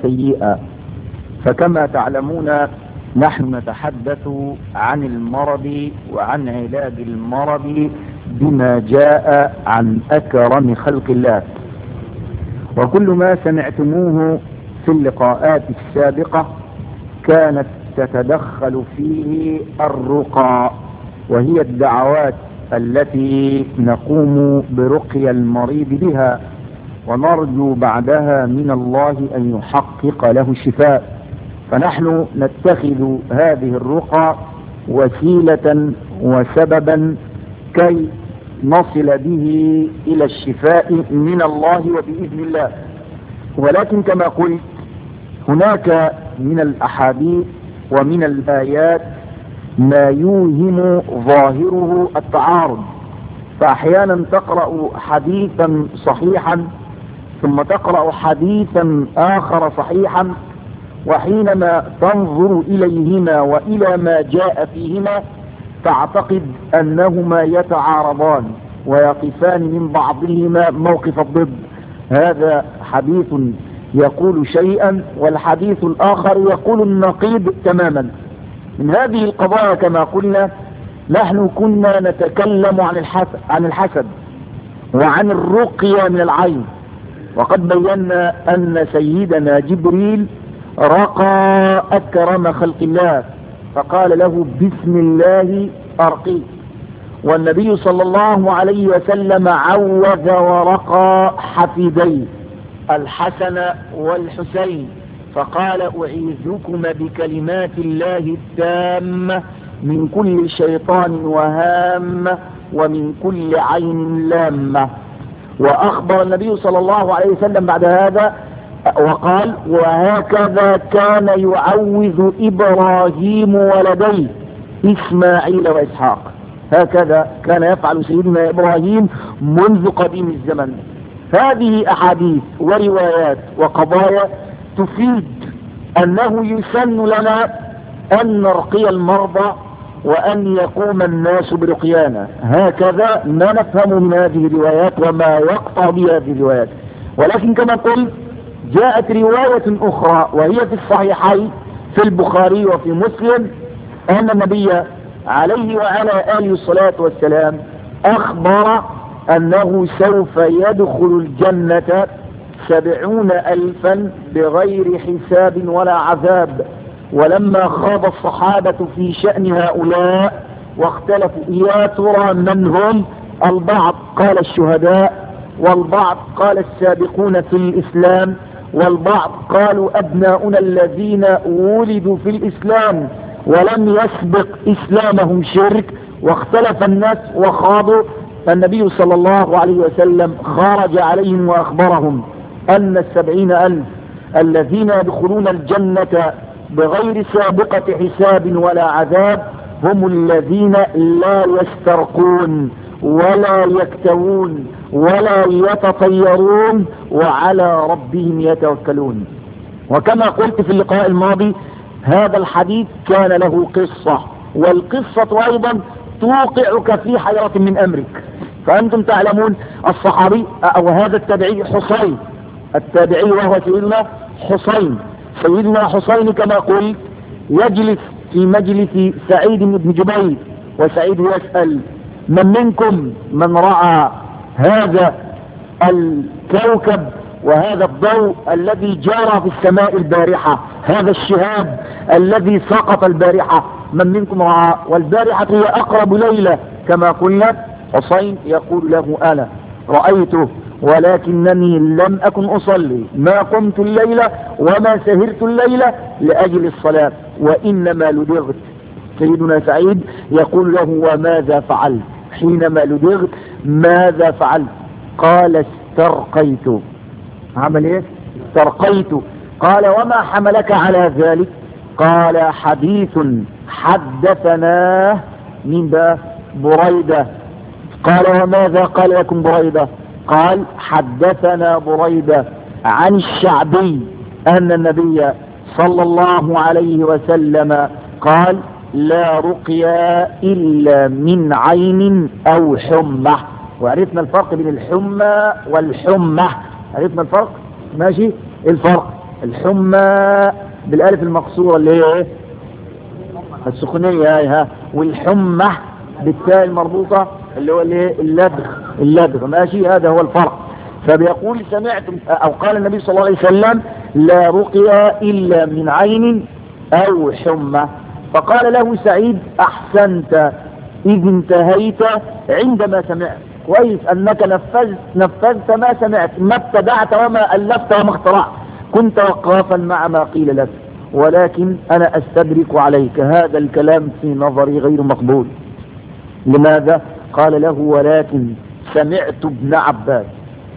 سيئا فكما تعلمون نحن نتحدث عن المرض وعن علاج المرض بما جاء عن أكرم خلق الله وكل ما سمعتموه في اللقاءات السابقة كانت تتدخل فيه الرقى وهي الدعوات التي نقوم برقي المريض بها ونرجو بعدها من الله أن يحقق له الشفاء فنحن نتخذ هذه الرقى وسيلة وسببا كي نصل به إلى الشفاء من الله وبإذن الله ولكن كما قلت هناك من الأحاديث ومن الآيات ما يوهم ظاهره التعارض فأحيانا تقرأ حديثا صحيحا ثم تقرأ حديثا آخر صحيحا وحينما تنظر إليهما وإلى ما جاء فيهما تعتقد أنهما يتعارضان ويقفان من بعضهما موقف الضد هذا حديث يقول شيئا والحديث الآخر يقول النقيض تماما من هذه القضايا كما قلنا نحن كنا نتكلم عن الحسد, عن الحسد وعن الرقية من العين وقد بينا أن سيدنا جبريل رقى أكرم خلق الله فقال له بسم الله أرقيك والنبي صلى الله عليه وسلم عوذ ورقى حفيديه الحسن والحسين فقال أعيذكما بكلمات الله التامة من كل شيطان وهامة ومن كل عين لامة وأخبر النبي صلى الله عليه وسلم بعد هذا وقال وهكذا كان يعوذ إبراهيم ولديه إسماعيل وإسحاق هكذا كان يفعل سيدنا إبراهيم منذ قديم الزمن هذه أحاديث وروايات وقضايا تفيد أنه يسن لنا أن نرقي المرضى وأن يقوم الناس برقيانا هكذا ما نفهم من هذه الروايات وما يقطع بهذه الروايات ولكن كما قلت جاءت رواية أخرى وهي في الصحيحين في البخاري وفي مسلم أن النبي عليه وعلى آله الصلاة والسلام أخبر أنه سوف يدخل الجنة سبعون ألفا بغير حساب ولا عذاب ولما خاض الصحابة في شأن هؤلاء واختلفوا يا ترى من هم البعض قال الشهداء والبعض قال السابقون في الإسلام والبعض قالوا أبناؤنا الذين ولدوا في الإسلام ولم يسبق إسلامهم شرك واختلف الناس وخاضوا فالنبي صلى الله عليه وسلم خرج عليهم وأخبرهم أن السبعين ألف الذين يدخلون الجنة بغير سابقة حساب ولا عذاب هم الذين لا يسترقون ولا يكتوون ولا يتطيرون وعلى ربهم يتوكلون وكما قلت في اللقاء الماضي هذا الحديث كان له قصة والقصة أيضا توقعك في حيرة من أمرك فأنتم تعلمون الصحابي أو هذا التابعي حصين التابعي وهو سيدنا حسين سيدنا حسين كما قلت يجلس في مجلس سعيد بن جبير وسعيد يسأل من منكم من رأى هذا الكوكب وهذا الضوء الذي جرى في السماء البارحة هذا الشهاب الذي سقط البارحة من منكم رأى والبارحة هي أقرب ليلة كما قلنا حسين يقول له أنا رأيته ولكنني لم أكن أصلي ما قمت الليلة وما سهرت الليلة لأجل الصلاة وإنما لدغت سيدنا سعيد يقول له وماذا فعلت حينما لدغت ماذا فعلت قال استرقيت عمل ايه استرقيت قال وما حملك على ذلك قال حديث حدثناه من بقى بريدة قال وماذا قال لكم بريدة قال حدثنا بريدة عن الشعبي أن النبي صلى الله عليه وسلم قال لا رقيا إلا من عين أو حمى وعرفنا الفرق بين الحمى والحمى عرفنا الفرق ماشي الفرق الحمى بالالف المقصورة اللي هي ايه السخونية هاي ها والحمى بالتاء المربوطة اللي هو الايه اللدغ اللدغ ماشي هذا هو الفرق فبيقول سمعت او قال النبي صلى الله عليه وسلم لا رقية الا من عين او حمى فقال له سعيد احسنت اذ انتهيت عندما سمعت كويس انك نفذت نفذت ما سمعت ما ابتدعت وما الفت وما اخترعت كنت وقافا مع ما قيل لك ولكن انا استدرك عليك هذا الكلام في نظري غير مقبول لماذا قال له ولكن سمعت ابن عباس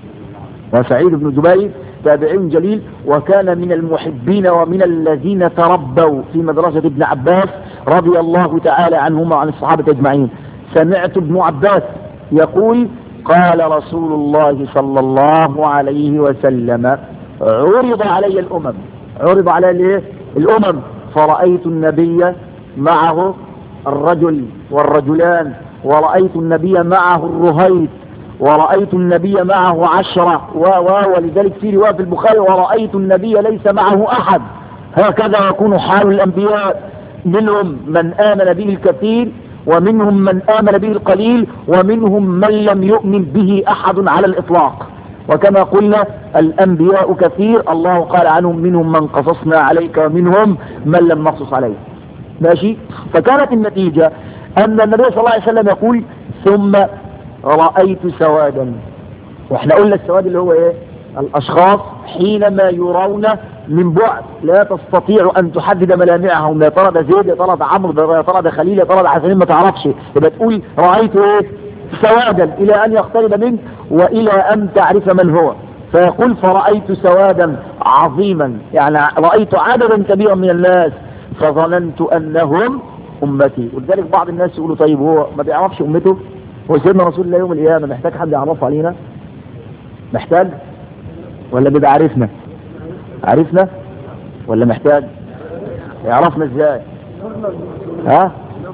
وسعيد بن جبير تابعي جليل وكان من المحبين ومن الذين تربوا في مدرسة ابن عباس رضي الله تعالى عنهما وعن الصحابة أجمعين سمعت ابن عباس يقول قال رسول الله صلى الله عليه وسلم عرض علي الأمم عرض علي الايه الأمم فرأيت النبي معه الرجل والرجلان ورأيت النبي معه الرهيت ورأيت النبي معه عشرة و و ولذلك في رواية في البخاري ورأيت النبي ليس معه أحد هكذا يكون حال الأنبياء منهم من آمن به الكثير ومنهم من آمن به القليل ومنهم من لم يؤمن به أحد على الإطلاق وكما قلنا الأنبياء كثير الله قال عنهم منهم من قصصنا عليك ومنهم من لم نقصص عليك ماشي فكانت النتيجة أن النبي صلى الله عليه وسلم يقول ثم رأيت سوادا واحنا قلنا السواد اللي هو ايه الاشخاص حينما يرون من بعد لا تستطيع ان تحدد ملامحهم يا ترى ده زيد يا ترى ده عمرو يا ترى ده خليل يا ترى ده حسين ما تعرفش يبقى تقول رايت ايه سوادا الى ان يقترب منك والى ان تعرف من هو فيقول فرأيت سوادا عظيما يعني رأيت عددا كبيرا من الناس فظننت انهم امتي ولذلك بعض الناس يقولوا طيب هو ما بيعرفش امته هو سيدنا رسول الله يوم القيامة محتاج حد يعرفه علينا محتاج ولا بيبقى عارفنا عارفنا ولا محتاج يعرفنا ازاي ها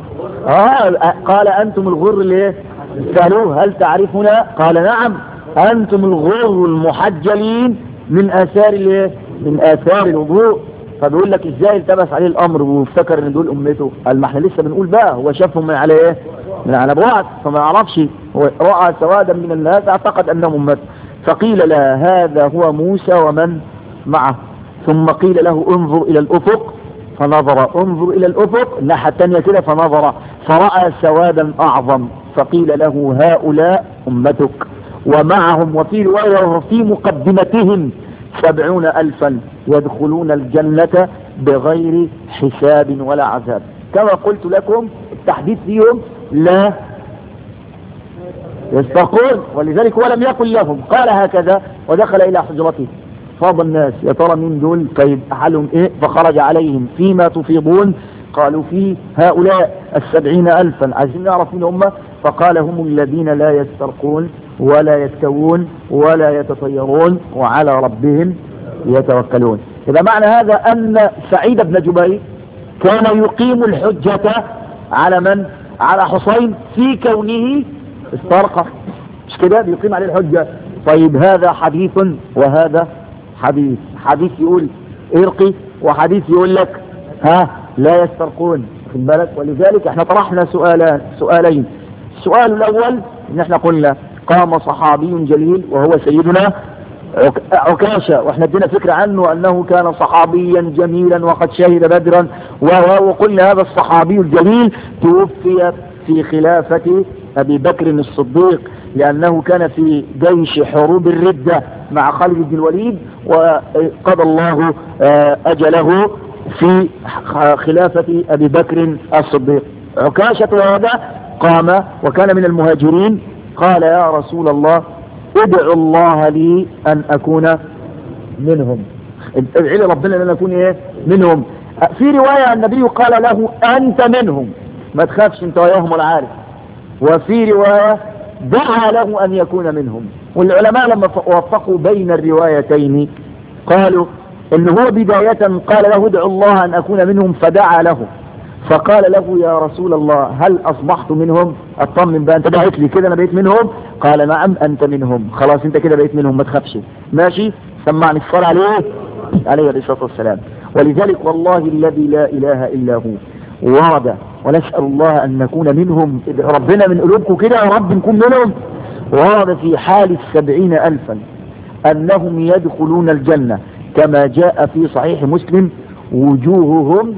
اه قال انتم الغر ليه سألوه هل تعرفنا قال نعم انتم الغر المحجلين من اثار الايه من اثار الوضوء فبيقول لك ازاي التبس عليه الامر وافتكر ان دول امته قال ما احنا لسه بنقول بقى هو شافهم من على ايه من على بعد فما يعرفش هو راى سوادا من الناس اعتقد انهم امته فقيل لا هذا هو موسى ومن معه ثم قيل له انظر الى الافق فنظر انظر الى الافق الناحيه الثانيه كده فنظر فراى سوادا اعظم فقيل له هؤلاء امتك ومعهم وفي روايه وفي مقدمتهم سبعون ألفا يدخلون الجنة بغير حساب ولا عذاب كما قلت لكم التحديد فيهم لا يستقون ولذلك ولم يقل لهم قال هكذا ودخل إلى حجرته فاض الناس يا ترى مين دول طيب حالهم ايه فخرج عليهم فيما تفيضون قالوا فيه هؤلاء السبعين ألفا عايزين نعرف مين هم فقال هم الذين لا يسترقون ولا يستوون ولا يتطيرون وعلى ربهم يتوكلون إذا معنى هذا أن سعيد بن جبير كان يقيم الحجة على من على حسين في كونه استرقى مش كده بيقيم عليه الحجة طيب هذا حديث وهذا حديث حديث يقول ارقي وحديث يقول لك ها لا يسترقون خد بالك ولذلك احنا طرحنا سؤالان سؤالين السؤال الاول ان احنا قلنا قام صحابي جليل وهو سيدنا عكاشة واحنا ادينا فكرة عنه انه كان صحابيا جميلا وقد شهد بدرا وقلنا هذا الصحابي الجليل توفي في خلافة ابي بكر الصديق لانه كان في جيش حروب الردة مع خالد بن الوليد وقضى الله اجله في خلافة ابي بكر الصديق عكاشة هذا قام وكان من المهاجرين قال يا رسول الله ادعو الله لي ان اكون منهم ادعي لي ربنا ان انا اكون ايه منهم في رواية النبي قال له انت منهم ما تخافش انت وياهم ولا عارف وفي رواية دعا له ان يكون منهم والعلماء لما وفقوا بين الروايتين قالوا ان هو بداية قال له ادعو الله ان اكون منهم فدعا له فقال له يا رسول الله هل اصبحت منهم اطمن بقى انت دعيت لي كده انا بقيت منهم قال نعم انت منهم خلاص انت كده بقيت منهم ما تخافش ماشي سمعني الصلاة عليه عليه الصلاة والسلام ولذلك والله الذي لا إله إلا هو ورد ونسأل الله أن نكون منهم ربنا من قلوبكم كده يا رب نكون منهم ورد في حال السبعين ألفا أنهم يدخلون الجنة كما جاء في صحيح مسلم وجوههم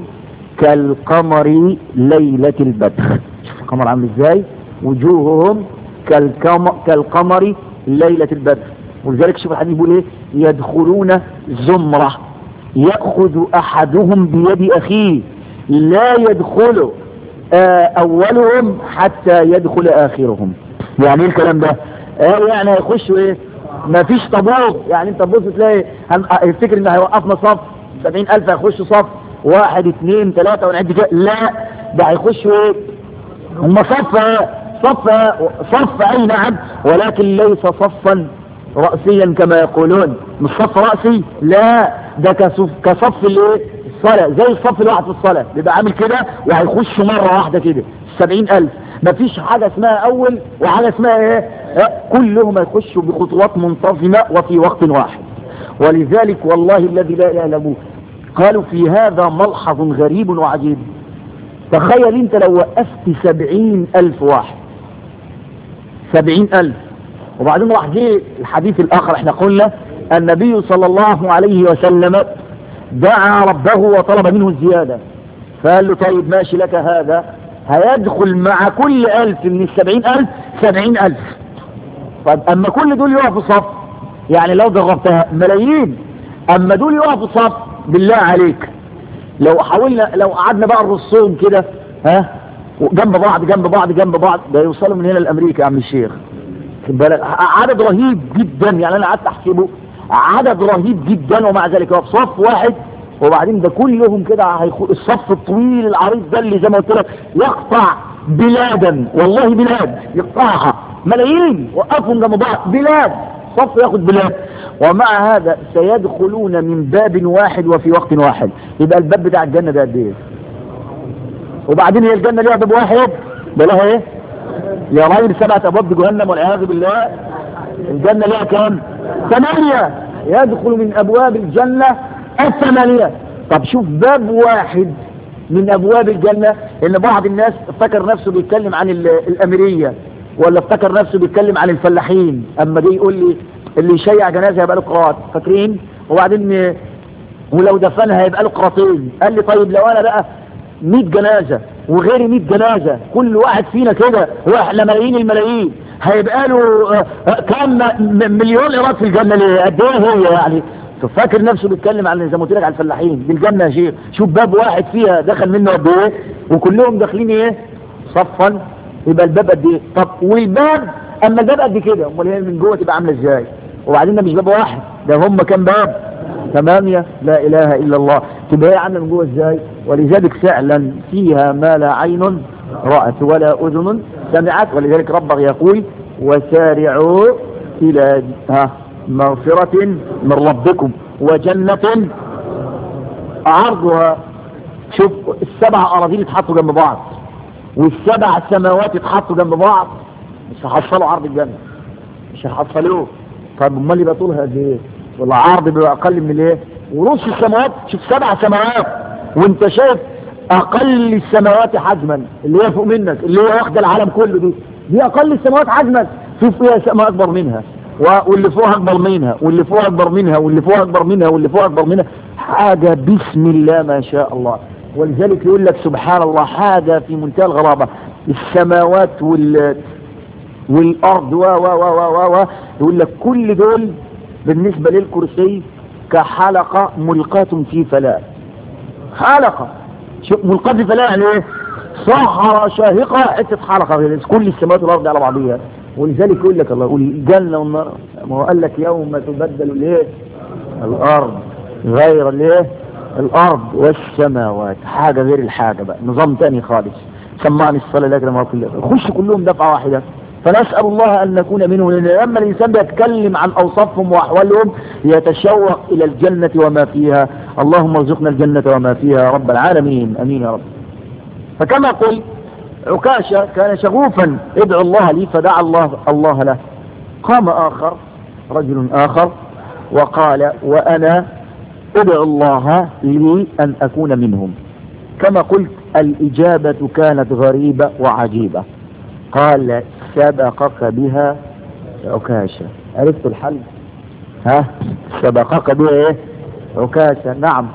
كالقمر ليلة البدر شوف القمر عامل ازاي وجوههم كالقمر, كالقمر ليلة البدر ولذلك شوف الحديث بيقول ايه يدخلون زمرة يأخذ أحدهم بيد أخيه لا يدخل آه أولهم حتى يدخل آخرهم يعني ايه الكلام ده آه يعني هيخشوا ايه ما فيش طابور يعني انت تبص تلاقي يفتكر ان هيوقفنا صف سبعين ألف هيخشوا صف واحد اثنين ثلاثة ونعد كده لا ده هيخشوا ايه هم صف صف صف اي نعم ولكن ليس صفا رأسيا كما يقولون مش صف رأسي لا ده كصف كصف الايه الصلاة زي الصف الواحد في الصلاة بيبقى عامل كده وهيخش مرة واحدة كده سبعين ألف مفيش حاجة اسمها أول وحاجة اسمها ايه كلهم هيخشوا بخطوات منتظمة وفي وقت واحد ولذلك والله الذي لا إله إلا هو قالوا في هذا ملحظ غريب وعجيب تخيل انت لو وقفت سبعين ألف واحد سبعين ألف وبعدين راح جه الحديث الآخر احنا قلنا النبي صلى الله عليه وسلم دعا ربه وطلب منه الزيادة فقال له طيب ماشي لك هذا هيدخل مع كل ألف من السبعين ألف سبعين ألف طيب أما كل دول يقفوا صف يعني لو ضربتها ملايين أما دول يقفوا صف بالله عليك لو حاولنا لو قعدنا بقى الرسوم كده ها جنب بعض جنب بعض جنب بعض ده يوصلوا من هنا لأمريكا يا عم الشيخ بالك عدد رهيب جدا يعني أنا قعدت أحسبه عدد رهيب جدا ومع ذلك هو في صف واحد وبعدين ده كلهم كده هيخ- الصف الطويل العريض ده اللي زي ما قلت لك يقطع بلادا والله بلاد يقطعها ملايين وقفهم جنب بعض بلاد صف ياخد بلاد ومع هذا سيدخلون من باب واحد وفي وقت واحد يبقى الباب بتاع الجنة ده قد ايه وبعدين هي الجنة ليها باب واحد ده لها ايه يا راجل سبعة ابواب جهنم والعياذ بالله الجنة ليها كام ثمانية يدخل من ابواب الجنة الثمانية طب شوف باب واحد من ابواب الجنة ان بعض الناس افتكر نفسه بيتكلم عن ال- الاميرية ولا افتكر نفسه بيتكلم عن الفلاحين اما جه يقول لي اللي يشيع جنازة يبقى له قراط فاكرين وبعدين ولو دفنها هيبقى له قراطين قال لي طيب لو انا بقى 100 جنازة وغيري 100 جنازة كل واحد فينا كده واحنا ملايين الملايين هيبقى له آه، آه، كام م- مليون ايراد في الجنة ليه قد ايه هي يعني فاكر نفسه بيتكلم عن زي ما قلت لك على الفلاحين دي الجنة يا شيخ شوف باب واحد فيها دخل منه قد ايه وكلهم داخلين ايه صفا يبقى الباب قد ايه طب والباب اما الباب قد كده امال هي من جوه تبقى عامله ازاي وبعدين ده مش باب واحد ده هم كام باب ثمانية لا إله إلا الله تبقى هي عاملة من جوه إزاي ولذلك فعلا فيها ما لا عين رأت ولا أذن سمعت ولذلك ربك يقول وسارعوا إلى ها مغفرة من ربكم وجنة عرضها شوف السبع أراضين اتحطوا جنب بعض والسبع سماوات اتحطوا جنب بعض مش هيحصلوا عرض الجنة مش هيحصلوه طب امال يبقى طولها قد ايه والعرض بيبقى اقل من الايه ونص السماوات شوف سبع سماوات وانت شايف اقل السماوات حجما اللي هي فوق منك اللي هي واخده العالم كله دي دي اقل السماوات حجما شوف فيها سماء اكبر منها و- واللي فوقها اكبر منها واللي فوقها اكبر منها واللي فوقها اكبر منها واللي فوقها اكبر منها حاجه بسم الله ما شاء الله ولذلك يقول لك سبحان الله حاجه في منتهى الغرابه السماوات وال والارض و و و و و و يقول لك كل دول بالنسبة للكرسي كحلقة ملقاة في فلاة حلقة شوف ملقاة في فلاة يعني ايه صحراء شاهقة حتة حلقة غير كل السماوات والارض على بعضيها ولذلك يقول لك الله يقول الجنة والنار ما هو قال لك يوم تبدل الايه الارض غير الايه الارض والسماوات حاجة غير الحاجة بقى نظام تاني خالص سمعني الصلاة لكن ما كل خش كلهم دفعة واحدة فنسأل الله أن نكون منهم لأن لما الإنسان بيتكلم عن أوصافهم وأحوالهم يتشوق إلى الجنة وما فيها اللهم ارزقنا الجنة وما فيها يا رب العالمين أمين يا رب فكما قلت عكاشة كان شغوفا ادعو الله لي فدعا الله الله له قام آخر رجل آخر وقال وأنا ادعو الله لي أن أكون منهم كما قلت الإجابة كانت غريبة وعجيبة قال سبقك بها عكاشة عرفت الحل ها سبقك بها ايه عكاشة نعم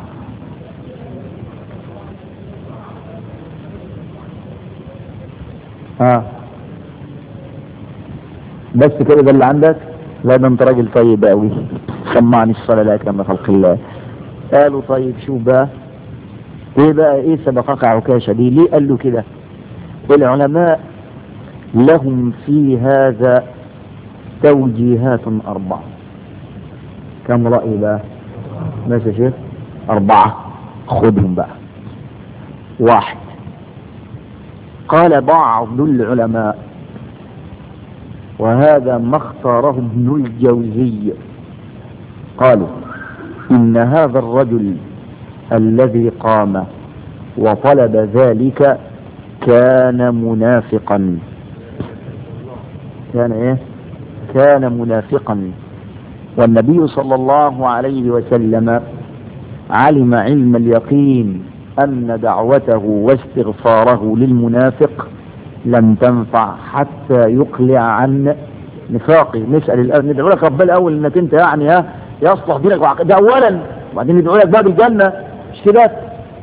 ها بس كده ده اللي عندك لا ده انت راجل طيب قوي سمعني الصلاة لا اكرم خلق الله قالوا طيب شوف بقى ايه بقى ايه سبقك عكاشة دي ليه قال له كده العلماء لهم في هذا توجيهات أربعة كم رأي بقى ماشي يا شيخ أربعة خذهم بقى واحد قال بعض العلماء وهذا ما اختاره ابن الجوزي قالوا إن هذا الرجل الذي قام وطلب ذلك كان منافقا كان ايه كان منافقا والنبي صلى الله عليه وسلم علم علم اليقين أن دعوته واستغفاره للمنافق لم تنفع حتى يقلع عن نفاقه نسأل الأول ندعو لك ربنا الأول إنك أنت يعني ها يصلح دينك وعقيدتك ده أولا وبعدين ندعو لك باب الجنة مش كده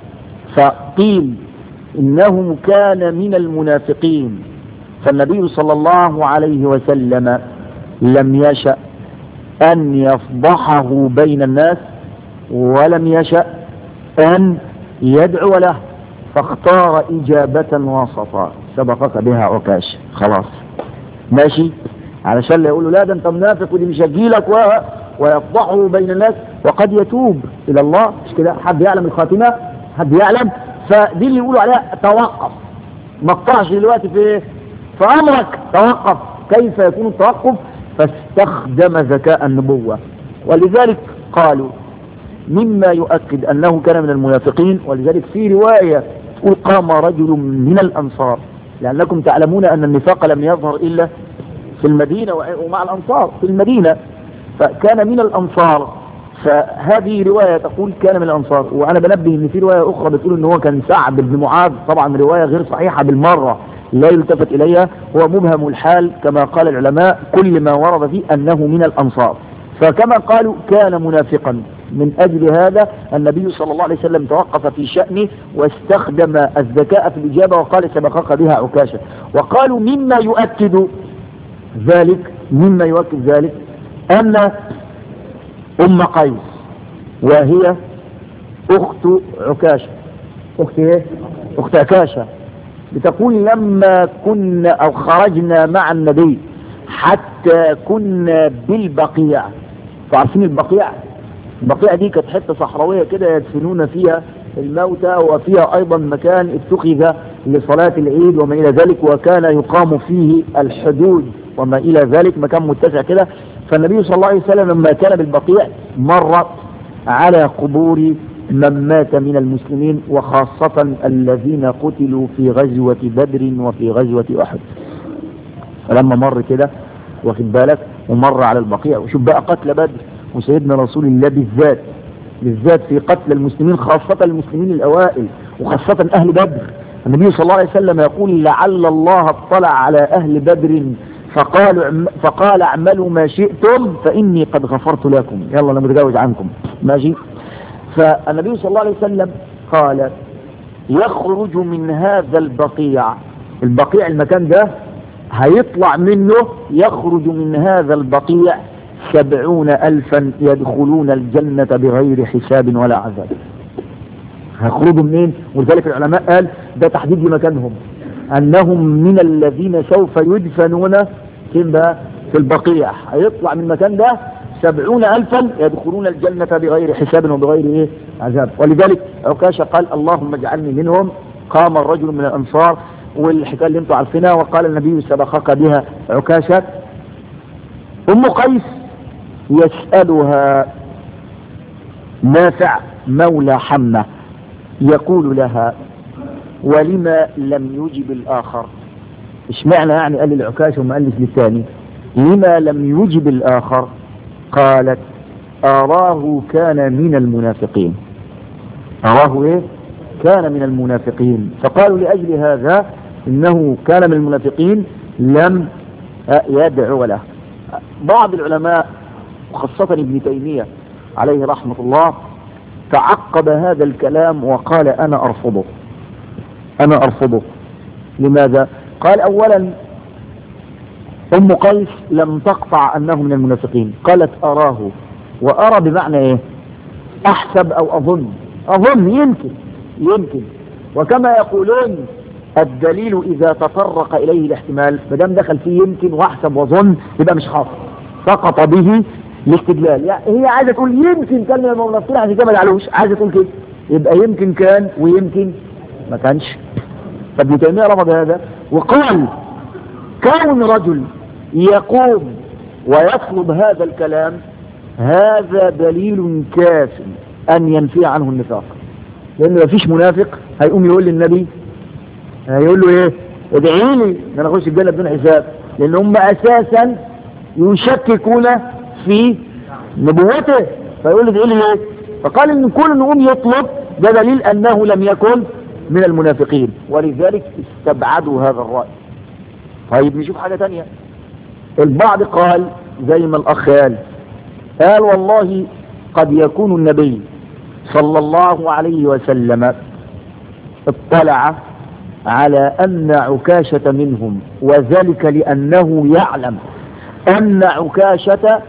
فقيل إنه كان من المنافقين فالنبي صلى الله عليه وسلم لم يشأ أن يفضحه بين الناس ولم يشأ أن يدعو له فاختار إجابة وسطا سبقك بها عكاش خلاص ماشي علشان لا يقولوا لا ده انت منافق ودي مش هجيلك و... ويفضحه بين الناس وقد يتوب الى الله مش كده حد يعلم الخاتمه حد يعلم فدي اللي يقولوا عليها توقف ما اقطعش دلوقتي في ايه فامرك توقف كيف يكون التوقف فاستخدم ذكاء النبوه ولذلك قالوا مما يؤكد انه كان من المنافقين ولذلك في روايه تقول قام رجل من الانصار لانكم تعلمون ان النفاق لم يظهر الا في المدينه ومع الانصار في المدينه فكان من الانصار فهذه روايه تقول كان من الانصار وانا بنبه ان في روايه اخرى بتقول ان هو كان سعد بن معاذ طبعا روايه غير صحيحه بالمره لا يلتفت اليها هو مبهم الحال كما قال العلماء كل ما ورد فيه انه من الانصار فكما قالوا كان منافقا من أجل هذا النبي صلى الله عليه وسلم توقف في شأنه واستخدم الذكاء في الإجابة وقال سبقك بها عكاشة وقالوا مما يؤكد ذلك مما يؤكد ذلك أن أم قيس وهي أخت عكاشة أخت إيه؟ أخت عكاشة بتقول لما كنا أو خرجنا مع النبي حتى كنا بالبقيع فعارفين البقيع البقيع دي كانت حته صحراويه كده يدفنون فيها الموتى وفيها ايضا مكان اتخذ لصلاه العيد وما الى ذلك وكان يقام فيه الحدود وما الى ذلك مكان متسع كده فالنبي صلى الله عليه وسلم لما كان بالبقيع مر على قبور من مات من المسلمين وخاصة الذين قتلوا في غزوة بدر وفي غزوة أحد فلما مر كده واخد بالك ومر على البقيع وشوف بقى قتل بدر وسيدنا رسول الله بالذات بالذات في قتل المسلمين خاصة المسلمين الأوائل وخاصة أهل بدر النبي صلى الله عليه وسلم يقول لعل الله اطلع على أهل بدر فقالوا فقال اعملوا ما شئتم فإني قد غفرت لكم يلا أنا متجاوز عنكم ماشي فالنبي صلى الله عليه وسلم قال يخرج من هذا البقيع البقيع المكان ده هيطلع منه يخرج من هذا البقيع سبعون ألفا يدخلون الجنة بغير حساب ولا عذاب هيخرجوا منين ولذلك العلماء قال ده تحديد لمكانهم أنهم من الذين سوف يدفنون فين بقى في البقيع هيطلع من المكان ده سبعون ألفا يدخلون الجنة بغير حساب وبغير إيه عذاب ولذلك عكاشة قال اللهم اجعلني منهم قام الرجل من الأنصار والحكاية اللي انتم عارفينها وقال النبي سبقك بها عكاشة أم قيس يسألها نافع مولى حمة يقول لها ولما لم يجب الآخر اشمعنى يعني قال للعكاش وما قالش للثاني لما لم يجب الآخر قالت أراه كان من المنافقين أراه إيه كان من المنافقين فقالوا لأجل هذا إنه كان من المنافقين لم يدعو له بعض العلماء وخاصة ابن تيمية عليه رحمة الله تعقب هذا الكلام وقال أنا أرفضه أنا أرفضه لماذا؟ قال أولا أم قيس لم تقطع أنه من المنافقين قالت أراه وأرى بمعنى إيه أحسب أو أظن أظن يمكن يمكن وكما يقولون الدليل إذا تطرق إليه الاحتمال ما دام دخل فيه يمكن وأحسب وظن يبقى مش خاص سقط به الاستدلال يعني هي عايزة تقول يمكن كان من المنافقين عشان كده ما جعلوش عايزة تقول كده يبقى يمكن كان ويمكن ما كانش فابن تيمية رفض هذا وقال كون رجل يقوم ويطلب هذا الكلام هذا دليل كاف أن ينفي عنه النفاق لأن ما فيش منافق هيقوم يقول للنبي هيقول له ايه ادعي لي ان انا اخش الجنه بدون حساب لان هم اساسا يشككون في نبوته فيقول له ادعي لي ايه فقال ان كل نقوم يطلب ده دليل انه لم يكن من المنافقين ولذلك استبعدوا هذا الرأي طيب نشوف حاجة تانية البعض قال زي ما الأخ قال قال والله قد يكون النبي صلى الله عليه وسلم اطلع على أن عكاشة منهم وذلك لأنه يعلم أن عكاشة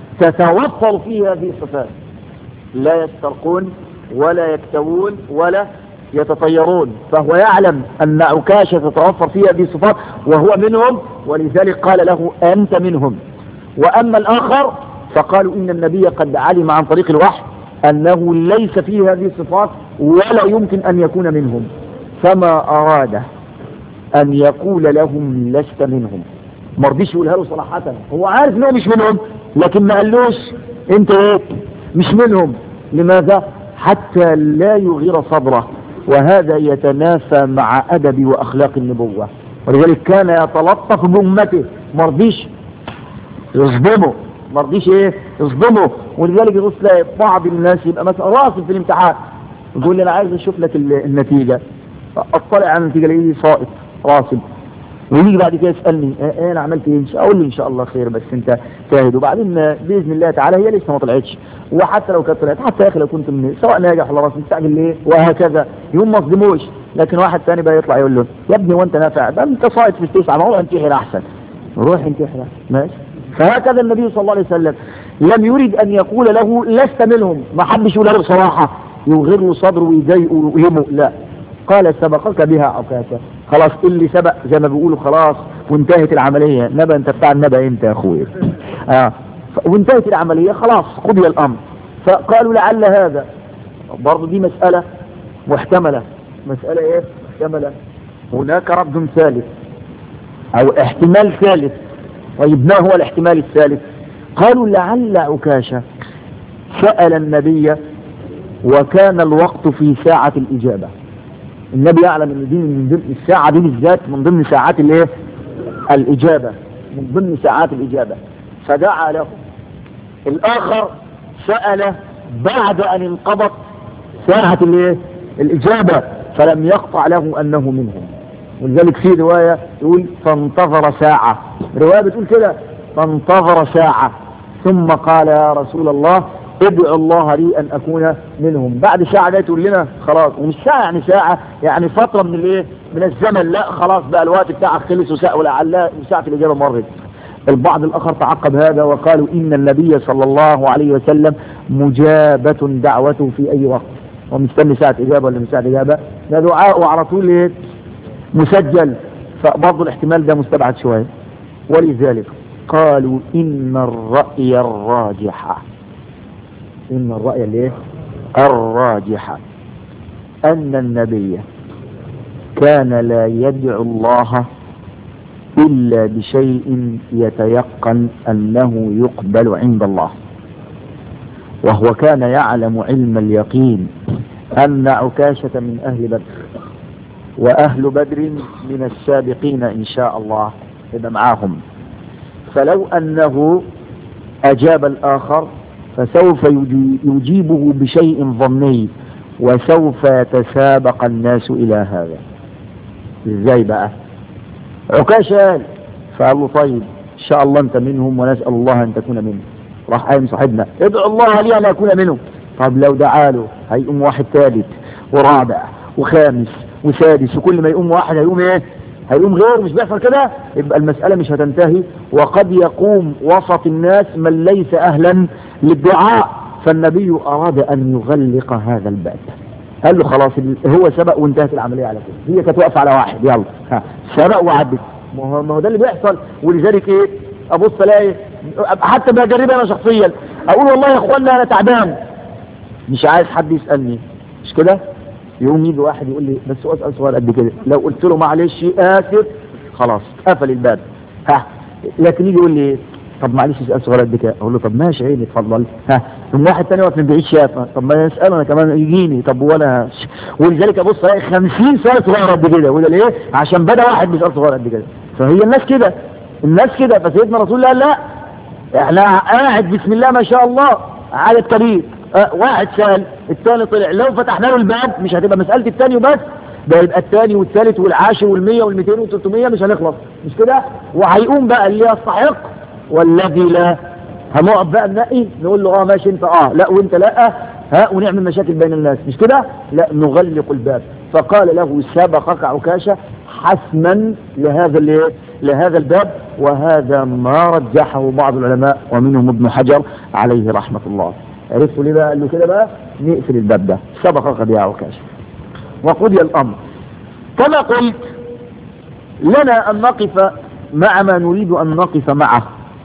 تتوفر فيه هذه الصفات لا يسترقون ولا يكتوون ولا يتطيرون فهو يعلم أن عكاشة تتوفر فيها هذه الصفات وهو منهم ولذلك قال له أنت منهم وأما الآخر فقالوا إن النبي قد علم عن طريق الوحي أنه ليس فيه هذه الصفات ولا يمكن أن يكون منهم فما أراد أن يقول لهم لست منهم ما رضيش يقولها له صراحة هو عارف انه مش منهم لكن ما قالوش انت ايه مش منهم لماذا حتى لا يغير صدره وهذا يتنافى مع أدب وأخلاق النبوة ولذلك كان يتلطف بأمته ما رضيش يصدمه ما رضيش ايه يصدمه ولذلك يقول تلاقي بعض الناس يبقى مثلا راسب في الامتحان يقول لي انا عايز اشوف لك النتيجة اطلع على النتيجة الاقيه ساقط راسب ويجي بعد كده يسالني ايه انا عملت ايه اقول له ان شاء الله خير بس انت جاهد وبعدين باذن الله تعالى هي لسه ما طلعتش وحتى لو كانت طلعت حتى يا اخي لو كنت من سواء ناجح ولا راسب مستعجل ليه وهكذا يوم ما اصدموش لكن واحد ثاني بقى يطلع يقول له يا ابني وانت نافع ده انت صايد في التسعه ما هو انتحر احسن روح انتحر ماشي فهكذا النبي صلى الله عليه وسلم لم يريد ان يقول له لست منهم ما حدش يقول له بصراحه يغر له صدره ويضايقه ويهمه لا قال سبقك بها عكاشة خلاص اللي سبق زي ما بيقولوا خلاص وانتهت العملية نبا انت بتاع النبا انت يا اخويا آه وانتهت العملية خلاص قضي الامر فقالوا لعل هذا برضه دي مسألة محتملة مسألة ايه محتملة هناك رد ثالث او احتمال ثالث طيب ما هو الاحتمال الثالث قالوا لعل عكاشة سأل النبي وكان الوقت في ساعة الإجابة النبي يعلم ان دي من ضمن الساعة دي بالذات من ضمن ساعات الايه الإجابة من ضمن ساعات الإجابة فدعا له الآخر سأل بعد أن انقضت ساعة الايه الإجابة فلم يقطع له أنه منهم ولذلك في رواية يقول فانتظر ساعة رواية بتقول كده فانتظر ساعة ثم قال يا رسول الله ادعو الله لي ان اكون منهم بعد ساعة جاي تقول لنا خلاص ومش ساعة يعني ساعة يعني فترة من الايه من الزمن لا خلاص بقى الوقت بتاعك خلص وساعة ولعلها ساعة الاجابة مرت البعض الاخر تعقب هذا وقالوا ان النبي صلى الله عليه وسلم مجابة دعوته في اي وقت ومستني ساعة اجابة ولا مش ساعة اجابة ده دعاء على طول ايه مسجل فبرضه الاحتمال ده مستبعد شوية ولذلك قالوا ان الرأي الراجح إن الرأي الايه الراجح أن النبي كان لا يدعو الله إلا بشيء يتيقن أنه يقبل عند الله وهو كان يعلم علم اليقين أن عكاشة من أهل بدر وأهل بدر من السابقين إن شاء الله إذا معاهم فلو أنه أجاب الآخر فسوف يجي- يجيبه بشيء ظني وسوف يتسابق الناس إلى هذا ازاي بقى عكاشة قال فقال له طيب ان شاء الله انت منهم ونسأل الله ان تكون منهم راح قايم صاحبنا ادعو الله لي ان اكون منهم طب لو دعا له هيقوم واحد ثالث ورابع وخامس وسادس وكل ما يقوم واحد هيقوم ايه هيقوم غير مش بيحصل كده يبقى المسألة مش هتنتهي وقد يقوم وسط الناس من ليس أهلا للدعاء فالنبي أراد أن يغلق هذا الباب قال له خلاص ال- هو سبق وانتهت العملية على كده هي كانت واقفة على واحد يلا ها سبق وعدت ما هو ما هو ده اللي بيحصل ولذلك ايه ابص الاقي حتى بجربها انا شخصيا اقول والله يا اخوانا انا تعبان مش عايز حد يسالني مش كده يقوم يجي واحد يقول لي بس اسال سؤال قد كده لو قلت له معلش اسف خلاص قفل الباب ها لكن يجي يقول لي إيه؟ طب معلش اسال سؤال قد كده اقول له طب ماشي عيني اتفضل ها ثم واحد تاني واقف من بعيد شافه طب ما يسال انا كمان يجيني طب وانا ولذلك ابص الاقي 50 سؤال صغير قد كده وده ليه عشان بدا واحد بيسال صغير قد كده فهي الناس كده الناس كده فسيدنا رسول الله قال لا احنا قاعد بسم الله ما شاء الله عدد كبير اه واحد سال الثاني طلع لو فتحنا له الباب مش هتبقى مسألة الثاني وبس ده يبقى الثاني والثالث والعاشر والمية والميتين والتلتمية مش هنخلص مش كده وهيقوم بقى اللي يستحق والذي لا هنقعد بقى ننقي نقول له اه ماشي انت اه لا وانت لا ها ونعمل مشاكل بين الناس مش كده لا نغلق الباب فقال له سبقك عكاشة حسما لهذا الايه لهذا الباب وهذا ما رجحه بعض العلماء ومنهم ابن حجر عليه رحمة الله عرفتوا ليه بقى قال له كده بقى نقفل الباب ده سبقك يا عكاشة وقضي الأمر كما قلت لنا أن نقف مع ما نريد أن نقف معه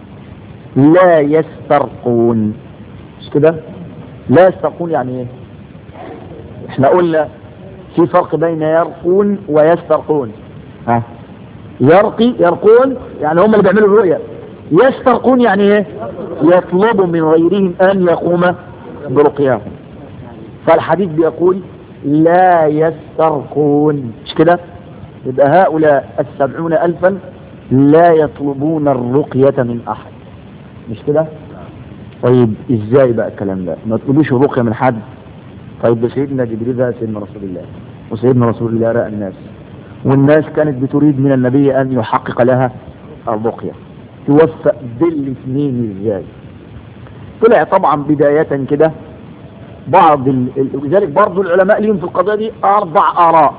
لا يسترقون مش كده لا يسترقون يعني ايه احنا قلنا في فرق بين يرقون ويسترقون ها يرقي يرقون يعني هم اللي بيعملوا الرؤيا يسترقون يعني ايه يطلب من غيرهم ان يقوم برقياهم فالحديث بيقول لا يسترقون مش كده يبقى هؤلاء السبعون ألفا لا يطلبون الرقية من أحد مش كده طيب ازاي بقى الكلام ده ما يطلبوش الرقية من حد طيب ده سيدنا جبريل ده سيدنا رسول الله وسيدنا رسول الله رأى الناس والناس كانت بتريد من النبي أن يحقق لها الرقية توفق بالاثنين ازاي طلع طبعا بداية كده بعض ال... ال- لذلك برضو العلماء ليهم في القضية دي أربع آراء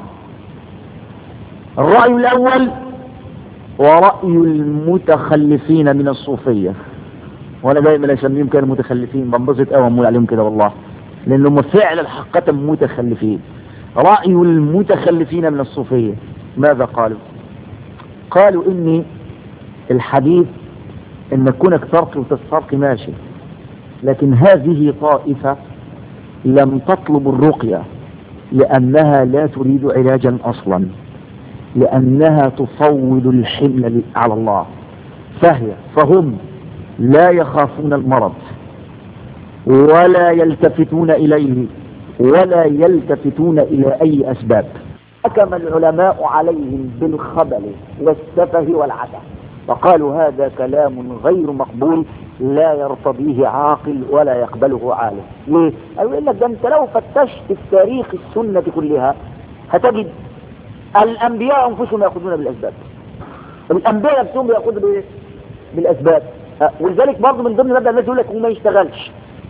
الرأي الأول ورأي المتخلفين من الصوفية وانا دايما اسميهم كانوا متخلفين بنبسط قوي امول عليهم كده والله لانهم فعلا حقا متخلفين رأي المتخلفين من الصوفية ماذا قالوا قالوا اني الحديث ان كونك ترقي وتسترقي ماشي لكن هذه طائفة لم تطلب الرقية لأنها لا تريد علاجا أصلا لأنها تفوض الحمل على الله فهي فهم لا يخافون المرض ولا يلتفتون إليه ولا يلتفتون إلى أي أسباب حكم العلماء عليهم بالخبل والسفه والعته فقالوا هذا كلام غير مقبول لا يرتضيه عاقل ولا يقبله عالم ليه؟ قالوا لك ده انت لو فتشت في تاريخ السنة كلها هتجد الأنبياء أنفسهم يأخذون بالأسباب الأنبياء نفسهم بيأخذوا بإيه؟ بالأسباب أه، ولذلك برضه من ضمن مبدأ الناس يقول لك وما يشتغلش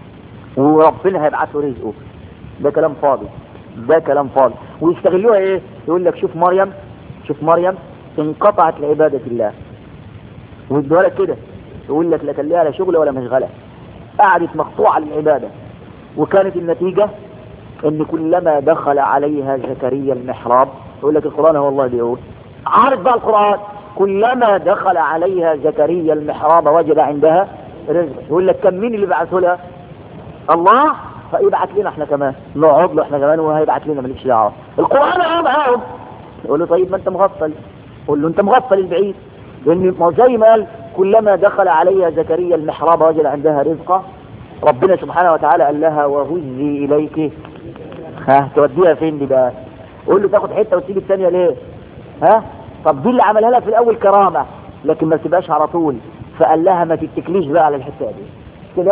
وربنا هيبعت له رزقه ده كلام فاضي ده كلام فاضي ويستغلوها ايه يقول لك شوف مريم شوف مريم انقطعت لعبادة الله ويدوها لك كده يقول لك لا كان لها لا شغل ولا مشغلة قعدت مقطوعة للعبادة وكانت النتيجة ان كلما دخل عليها زكريا المحراب يقول لك القرآن هو الله بيقول عارف بقى القرآن كلما دخل عليها زكريا المحراب وجد عندها رزق يقول لك كم مين اللي بعثه لها الله فيبعت لنا احنا كمان نقعد له احنا كمان وهيبعت لنا مالكش دعوه القران اهو معاهم يقول له طيب ما انت مغفل قول له انت مغفل البعيد لان ما زي ما قال كلما دخل عليها زكريا المحراب وجد عندها رزقا ربنا سبحانه وتعالى قال لها وهزي اليك ها توديها فين دي بقى قول له تاخد حته وتسيب الثانيه ليه ها طب دي اللي عملها لها في الاول كرامه لكن ما تبقاش على طول فقال لها ما تتكليش بقى على الحته دي كده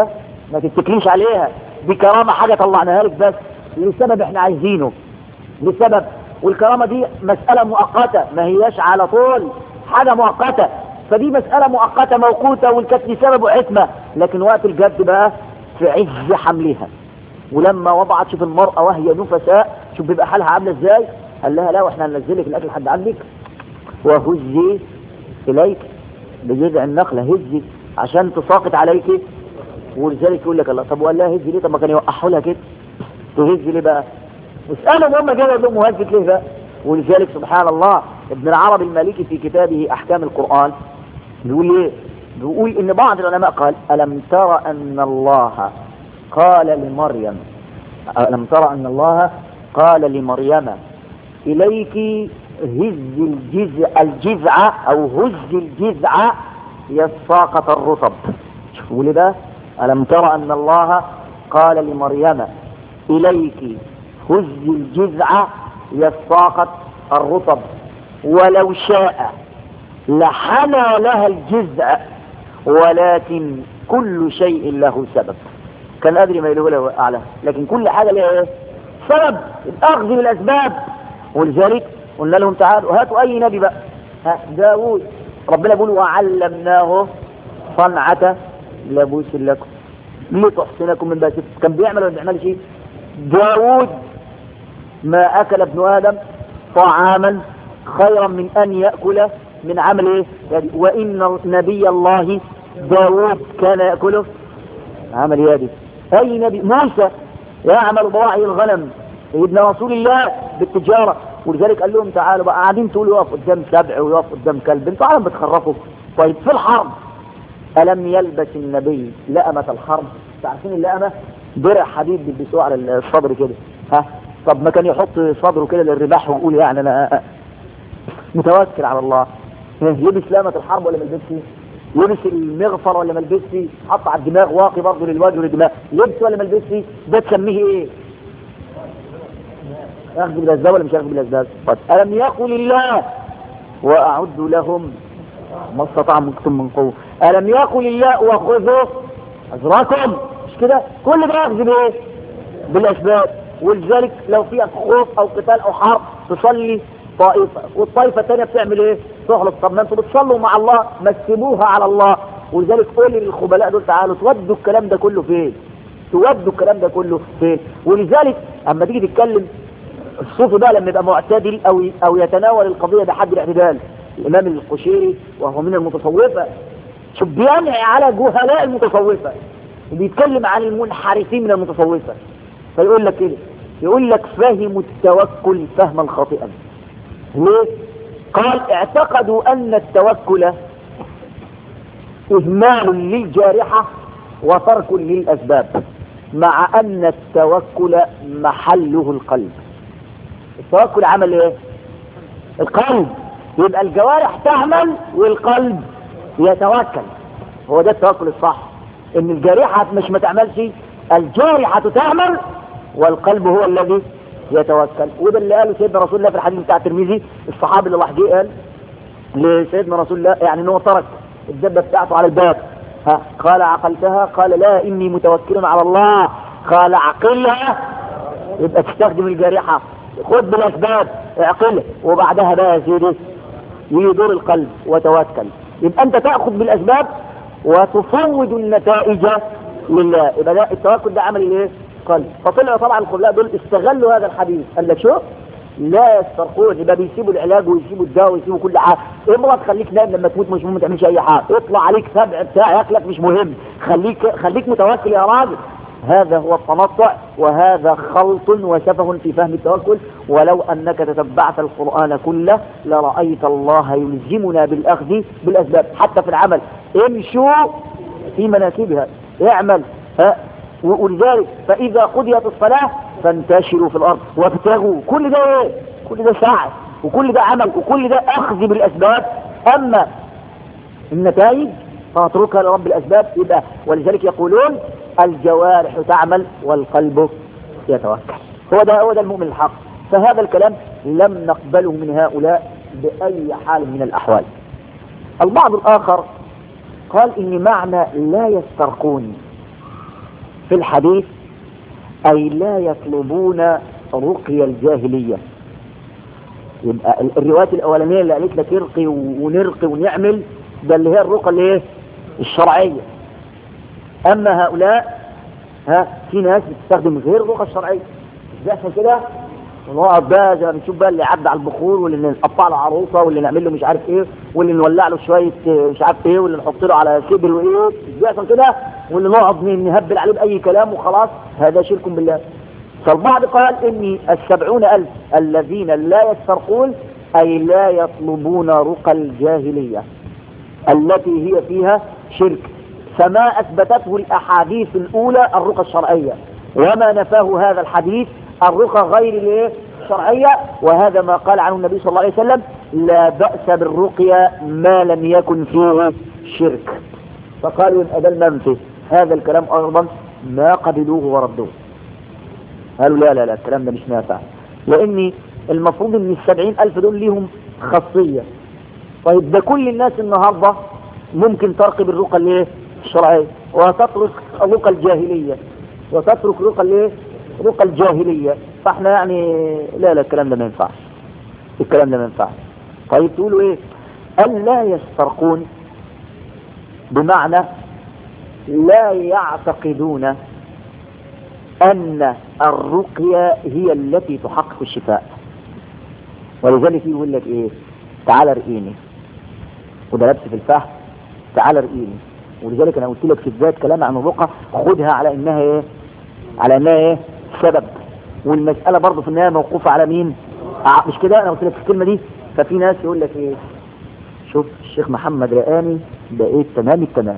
ما تتكليش عليها دي كرامة حاجة طلعناها لك بس لسبب احنا عايزينه لسبب والكرامة دي مسألة مؤقتة ما هياش على طول حاجة مؤقتة فدي مسألة مؤقتة موقوتة والكانت لسبب وحكمة لكن وقت الجد بقى في عز حملها ولما وضعت شوف المرأة وهي نفساء شوف بيبقى حالها عاملة ازاي قال لها لا واحنا هننزلك الاكل لحد عندك وهزي اليك بجذع النخلة هزي عشان تساقط عليك ولذلك يقول لك الله طب وقال لها هزي ليه طب ما كان يوقحوا لها كده تهزي ليه بقى اسألهم هم كده يقول لهم مهزك ليه بقى ولذلك سبحان الله ابن العربي المالكي في كتابه احكام القرآن بيقول ايه بيقول ان بعض العلماء قال الم ترى ان الله قال لمريم ألم ترى أن الله قال لمريم إليك هز الجزع الجزع أو هز الجزع يساقط الرطب شوفوا لي ده ألم ترى أن الله قال لمريم إليك هز الجزع يساقط الرطب ولو شاء لحنى لها الجزع ولكن كل شيء له سبب كان أدري ما يلوه له أعلى لكن كل حاجة لها إيه؟ سبب الأخذ بالأسباب ولذلك قلنا لهم تعالوا هاتوا أي نبي بقى ها داوود ربنا بيقول وعلمناه صنعة لبوس لكم لتحسنكم من باسف كان بيعمل ولا بيعمل شيء داوود ما أكل ابن آدم طعاما خيرا من أن يأكل من عمل إيه يعني وإن نبي الله داوود كان يأكله عمل يدي أي نبي موسى يعمل ضواعي الغنم ابن رسول الله بالتجارة ولذلك قال لهم تعالوا بقى قاعدين تقولوا يقف قدام سبع ويقف قدام كلب انتوا عالم بتخرفوا طيب في الحرب ألم يلبس النبي لأمة الحرب تعرفين اللأمة درع حديد بيلبسوه على الصدر كده ها طب ما كان يحط صدره كده للرباح ويقول يعني انا متوكل على الله لبس لامة الحرب ولا ما لبسش لبس المغفر ولا ما لبسش حط على الدماغ واقي برضه للوجه وللدماغ لبس ولا ما لبسش ده تسميه ايه ياخذ بالاسباب ولا مش ياخذ بالاسباب طيب الم يقل الله واعد لهم ما استطعتم من قوه الم يقل الله وخذوا اجركم مش كده كل ده ياخذ بايه بالاسباب ولذلك لو فيها خوف او قتال او حرب تصلي طائفة والطائفة الثانية بتعمل ايه تخلص طب ما انتوا بتصلوا مع الله ما تسيبوها على الله ولذلك قول للخبلاء دول تعالوا تودوا الكلام ده كله فين تودوا الكلام ده كله فين ولذلك اما تيجي تتكلم الصوفي بقى لما يبقى معتدل او او يتناول القضية بحد الاعتدال الامام القشيري وهو من المتصوفة شوف بينهي على جهلاء المتصوفة وبيتكلم عن المنحرفين من المتصوفة فيقول لك كده يقول لك فهموا التوكل فهما خاطئا ليه قال اعتقدوا ان التوكل اهمال للجارحة وترك للاسباب مع ان التوكل محله القلب التوكل عمل ايه القلب يبقى الجوارح تعمل والقلب يتوكل هو ده التوكل الصح ان الجارحة مش ما تعملش الجارحة تعمل والقلب هو الذي يتوكل وده اللي قاله سيدنا رسول الله في الحديث بتاع الترمذي الصحابي اللي راح جه قال لسيدنا رسول الله يعني ان هو ترك الدبه بتاعته على الباب ها قال عقلتها قال لا اني متوكل على الله قال عقلها يبقى تستخدم الجارحه خد بالاسباب اعقلها وبعدها بقى يا سيدي يجي دور القلب وتوكل يبقى انت تاخذ بالاسباب وتفوض النتائج لله يبقى ده التوكل ده عمل ايه؟ قلب فطلعوا طبعا الخلاء دول استغلوا هذا الحديث قال لك شوف لا يسترقون يبقى بيسيبوا العلاج ويسيبوا الدواء ويسيبوا كل حاجه امرض خليك نايم لما تموت مش مهم ما تعملش اي حاجه اطلع عليك سبع بتاع ياكلك مش مهم خليك خليك متوكل يا راجل هذا هو التنطع وهذا خلط وسفه في فهم التوكل ولو انك تتبعت القران كله لرايت الله يلزمنا بالاخذ بالاسباب حتى في العمل امشوا في مناكبها اعمل ها ولذلك فإذا قضيت الصلاة فانتشروا في الأرض وابتغوا كل ده ايه كل ده سعي وكل ده عمل وكل ده أخذ بالأسباب أما النتائج فاتركها لرب الأسباب يبقى ولذلك يقولون الجوارح تعمل والقلب يتوكل هو ده هو ده المؤمن الحق فهذا الكلام لم نقبله من هؤلاء بأي حال من الأحوال البعض الآخر قال إن معنى لا يسترقون في الحديث أي لا يطلبون رقي الجاهلية يبقى الروايات الأولانية اللي قالت لك ارقي ونرقي ونعمل ده اللي هي الرقى اللي ايه الشرعية أما هؤلاء ها في ناس بتستخدم غير الرقى الشرعية مش بيحصل كده ونقعد بقى زي ما بنشوف بقى اللي يعدي على البخور واللي نقطع له عروسه واللي نعمل له مش عارف ايه واللي نولع له شويه مش عارف ايه واللي نحط له على كبر وايه مش بيحصل كده واللي نقعد نهبل عليه باي كلام وخلاص هذا شرك بالله فالبعض قال اني السبعون الف الذين لا يسترقون اي لا يطلبون رقى الجاهليه التي هي فيها شرك فما اثبتته الاحاديث الاولى الرقى الشرعيه وما نفاه هذا الحديث الرقى غير الايه الشرعيه وهذا ما قال عنه النبي صلى الله عليه وسلم لا باس بالرقيه ما لم يكن فيه شرك فقالوا ان ده المنفذ هذا الكلام ايضا ما قبلوه وردوه قالوا لا لا لا الكلام ده مش نافع لاني المفروض ان السبعين الف دول ليهم خاصيه طيب ده كل الناس النهارده ممكن ترقب الرقى الايه الشرعيه وتترك الرقى الجاهليه وتترك رقى الايه رقى الجاهليه فاحنا يعني لا لا الكلام ده ما ينفعش الكلام ده ما ينفعش طيب تقولوا ايه قال لا يسترقون بمعنى لا يعتقدون ان الرقية هي التي تحقق الشفاء ولذلك يقول لك ايه تعال ارقيني وده لبس في الفهم تعال ارقيني ولذلك انا قلت لك في بدايه كلام عن الرقى خدها على انها ايه على انها ايه سبب والمساله برضه في النهايه موقوفه على مين ع- مش كده انا قلت لك الكلمه دي ففي ناس يقول لك ايه شوف الشيخ محمد رقاني ده ايه تمام التمام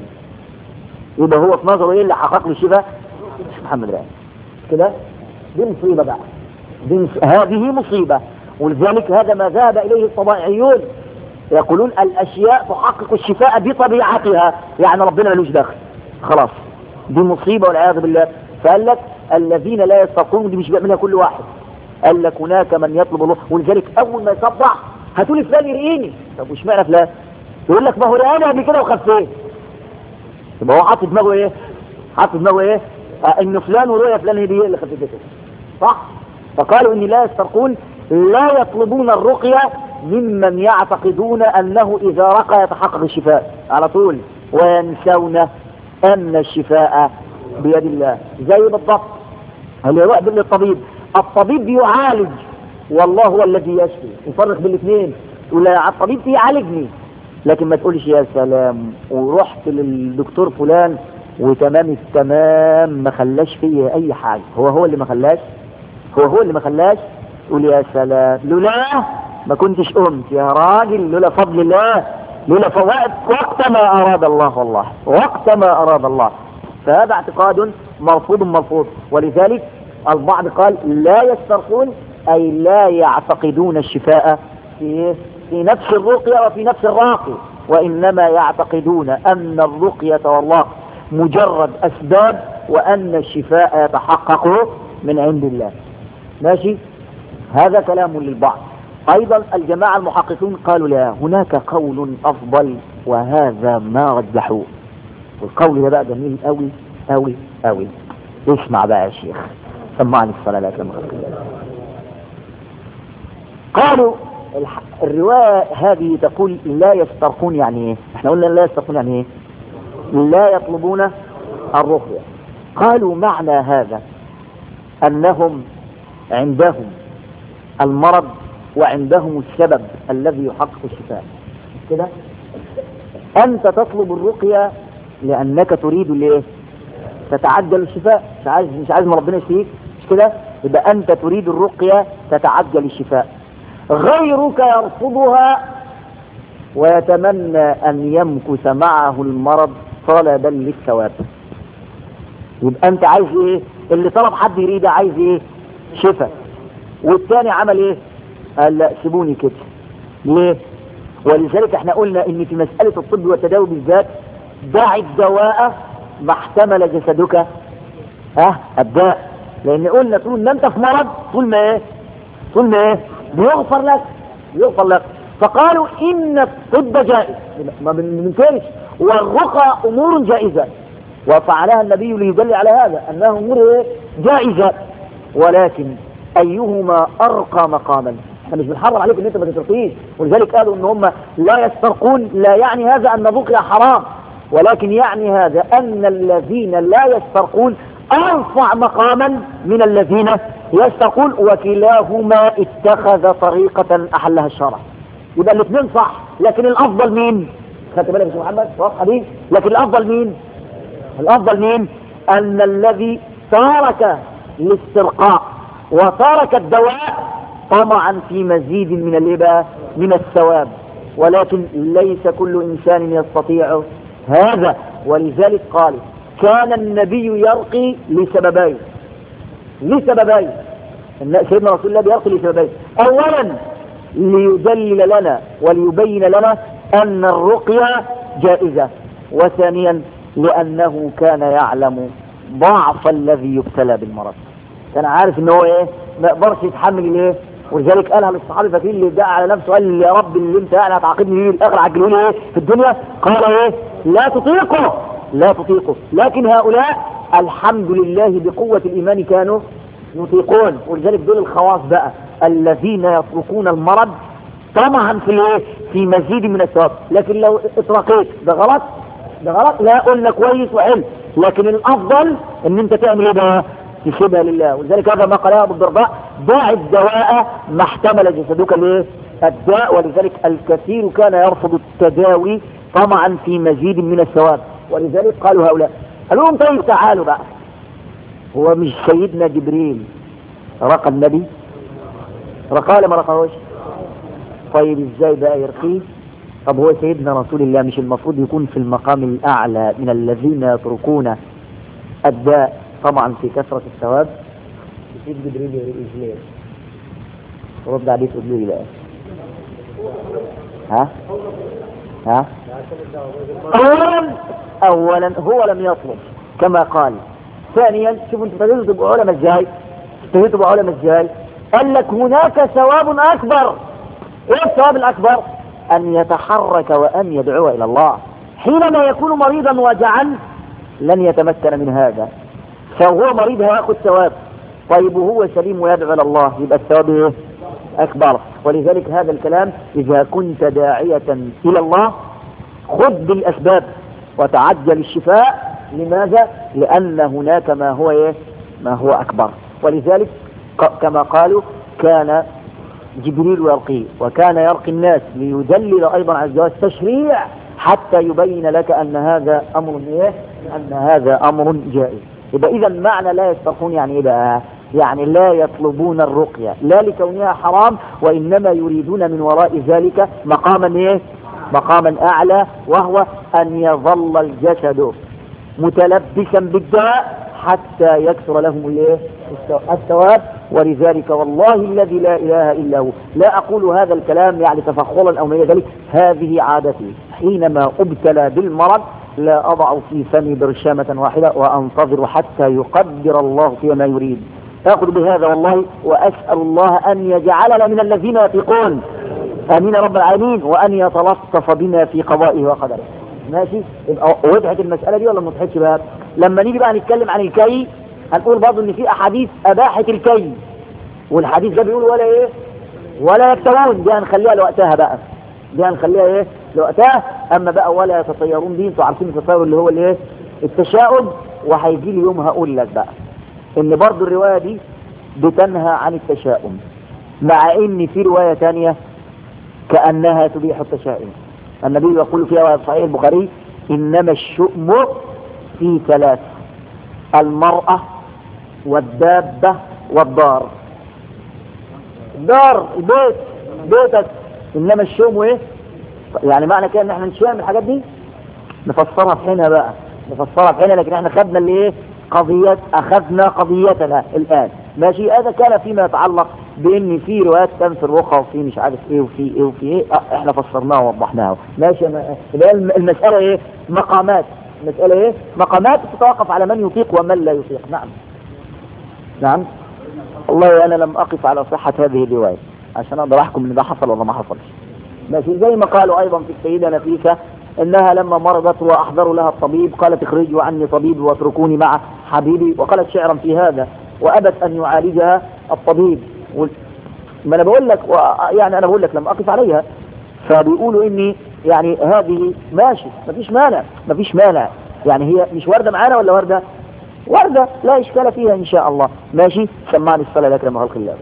يبقى هو في نظره ايه اللي حقق له الشفاء الشيخ محمد رقاني كده دي مصيبه بقى دي مص- هذه مصيبه ولذلك هذا ما ذهب اليه الطبائعيون يقولون الاشياء تحقق الشفاء بطبيعتها يعني ربنا ملوش دخل خلاص دي مصيبه والعياذ بالله فقال لك الذين لا يستطيعون دي مش بيعملها كل واحد قال لك هناك من يطلب الله ولذلك اول ما يصدع هاتولي فلان يرقيني طب وش معنى فلان؟ يقول لك ما هو رقاني قبل كده وخفيت يبقى هو حاطط في دماغه ايه؟ حاطط في دماغه ايه؟ آه ان فلان ورؤيا فلان هي دي اللي خفيته صح؟ فقالوا اني لا يسترقون لا يطلبون الرقية ممن يعتقدون انه اذا رقى يتحقق الشفاء على طول وينسون ان الشفاء بيد الله زي بالضبط اللي يروح بين الطبيب الطبيب يعالج والله هو الذي يشفي يفرق بين الاثنين يقول لا الطبيب يعالجني لكن ما تقولش يا سلام ورحت للدكتور فلان وتمام التمام ما خلاش فيا اي حاجه هو هو اللي ما خلاش هو هو اللي ما خلاش تقول يا سلام لولا ما كنتش قمت يا راجل لولا فضل الله لولا فوائد وقت ما اراد الله والله وقت ما اراد الله فهذا اعتقاد مرفوض مرفوض ولذلك البعض قال لا يسترقون اي لا يعتقدون الشفاء في في نفس الرقية وفي نفس الراقي وانما يعتقدون ان الرقية والراقي مجرد اسباب وان الشفاء يتحقق من عند الله ماشي هذا كلام للبعض ايضا الجماعة المحققون قالوا لا هناك قول افضل وهذا ما رجحوه والقول ده بقى جميل قوي قوي قوي اسمع بقى يا شيخ سمعني الصلاة لا كما قالوا الح... الرواية هذه تقول لا يسترقون يعني ايه احنا قلنا لا يسترقون يعني ايه لا يطلبون الرقية قالوا معنى هذا انهم عندهم المرض وعندهم السبب الذي يحقق الشفاء كده انت تطلب الرقية لانك تريد الايه تتعجل الشفاء مش عايز مش عايز ما ربنا يشفيك مش كده يبقى انت تريد الرقية تتعجل الشفاء غيرك يرفضها ويتمنى ان يمكث معه المرض طلبا للثواب يبقى انت عايز ايه اللي طلب حد يريد عايز ايه شفاء والتاني عمل ايه قال لا سيبوني كده ليه ولذلك احنا قلنا ان في مسألة الطب والتداوي بالذات دع الدواء ما احتمل جسدك ها الداء لان قلنا طول ما انت في مرض طول ما ايه طول ما ايه بيغفر لك بيغفر لك فقالوا ان الطب جائز ما بننكرش والرقى امور جائزة وفعلها النبي ليدل على هذا أنها أمور جائزة ولكن أيهما أرقى مقاما احنا مش بنحرم عليك ان انت ما تسرقيش ولذلك قالوا ان هم لا يسترقون لا يعني هذا ان الرقية حرام ولكن يعني هذا ان الذين لا يسترقون ارفع مقاما من الذين يسترقون وكلاهما اتخذ طريقة احلها الشرع يبقى الاثنين صح لكن الافضل مين خدت بالك يا محمد واضحه دي لكن الافضل مين الافضل مين ان الذي ترك الاسترقاء وترك الدواء طمعا في مزيد من الإباء من الثواب ولكن ليس كل إنسان يستطيع هذا ولذلك قال كان النبي يرقي لسببين لسببين سيدنا رسول الله بيرقي لسببين أولا ليدلل لنا وليبين لنا أن الرقية جائزة وثانيا لأنه كان يعلم ضعف الذي يبتلى بالمرض كان عارف ان هو ايه ما يقدرش يتحمل الايه ولذلك قالها للصحابي فاكرين اللي دعا على نفسه قال يا رب اللي انت يعني هتعاقبني بيه الاخر عجلوني ايه في الدنيا قال ايه لا تطيقه لا تطيقه لكن هؤلاء الحمد لله بقوة الايمان كانوا يطيقون ولذلك دول الخواص بقى الذين يتركون المرض طمعا في الايه في مزيد من الثواب لكن لو اتركيت ده غلط ده غلط لا قلنا كويس وحلو لكن الافضل ان انت تعمل ايه بقى تسيبها لله ولذلك هذا ما قاله ابو الدرداء ضع الدواء ما احتمل جسدك الايه الداء ولذلك الكثير كان يرفض التداوي طمعا في مزيد من الثواب ولذلك قالوا هؤلاء قالوا لهم طيب تعالوا بقى هو مش سيدنا جبريل رقى النبي رقاه ولا ما رقاهوش طيب ازاي بقى يرقيه طب هو سيدنا رسول الله مش المفروض يكون في المقام الاعلى من الذين يتركون الداء طبعا في كثرة الثواب يسيب جبريل يرقيه ليه رد عليه تقول له لا ها ها اولا اولا هو لم يطلب كما قال ثانيا شوفوا انتوا ابتديتوا تبقوا علماء ازاي ابتديتوا تبقوا علماء ازاي قال لك هناك ثواب اكبر ايه الثواب الاكبر ان يتحرك وان يدعو الى الله حينما يكون مريضا وجعا لن يتمكن من هذا فهو مريض هياخد ثواب طيب وهو سليم ويدعو الى الله يبقى الثواب ايه اكبر ولذلك هذا الكلام اذا كنت داعية الى الله خذ بالاسباب وتعجل الشفاء لماذا لان هناك ما هو ايه ما هو اكبر ولذلك كما قالوا كان جبريل يرقي وكان يرقي الناس ليدلل ايضا على الجواز تشريع حتى يبين لك ان هذا امر ايه ان هذا امر جائز يبقى اذا معنى لا يسترقون يعني ايه بقى يعني لا يطلبون الرقية لا لكونها حرام وإنما يريدون من وراء ذلك مقاما إيه؟ مقاما أعلى وهو أن يظل الجسد متلبسا بالداء حتى يكثر لهم الايه الثواب ولذلك والله الذي لا اله الا هو لا اقول هذا الكلام يعني تفخرا او ما ذلك هذه عادتي حينما ابتلى بالمرض لا اضع في فمي برشامه واحده وانتظر حتى يقدر الله فيما يريد اخذ بهذا والله واسال الله ان يجعلنا من الذين يثقون امين رب العالمين وان يتلطف بنا في قضائه وقدره ماشي يبقى وضحت المساله دي ولا ما وضحتش بقى لما نيجي بقى نتكلم عن الكي هنقول برضه ان في احاديث اباحت الكي والحديث ده بيقول ولا ايه ولا يكتوون دي هنخليها لوقتها بقى دي هنخليها ايه لوقتها اما بقى ولا يتطيرون دي انتوا عارفين التطير اللي هو الايه التشاؤم وهيجي لي يوم هقول لك بقى ان برضه الروايه دي بتنهى عن التشاؤم مع ان في روايه ثانيه كانها تبيح التشاؤم النبي يقول فيها في صحيح البخاري انما الشؤم في ثلاث المرأة والدابة والدار الدار البيت بيتك انما الشؤم ايه يعني معنى كده ان احنا نشوم الحاجات دي نفسرها في حينها بقى نفسرها في حينها لكن احنا خدنا اللي ايه قضية اخذنا قضيتنا الان ماشي هذا كان فيما يتعلق بان في روايات تنفي الرقى وفي مش عارف ايه وفي ايه وفي ايه اه احنا فسرناها ووضحناها ماشي يبقى المسألة ايه مقامات المسألة ايه مقامات تتوقف على من يطيق ومن لا يطيق نعم نعم والله انا لم اقف على صحة هذه الرواية عشان اقدر احكم ان ده حصل ولا ما حصلش ماشي زي ما قالوا ايضا في السيدة نفيسة انها لما مرضت واحضروا لها الطبيب قالت اخرجوا عني طبيب واتركوني مع حبيبي وقالت شعرا في هذا وابت ان يعالجها الطبيب وال- ما انا بقول لك و... يعني انا بقول لك لم اقف عليها فبيقولوا اني يعني هذه ماشي مفيش مانع مفيش مانع يعني هي مش وردة معانا ولا وردة وردة لا إشكال فيها إن شاء الله ماشي سمعني الصلاة لك خلق الله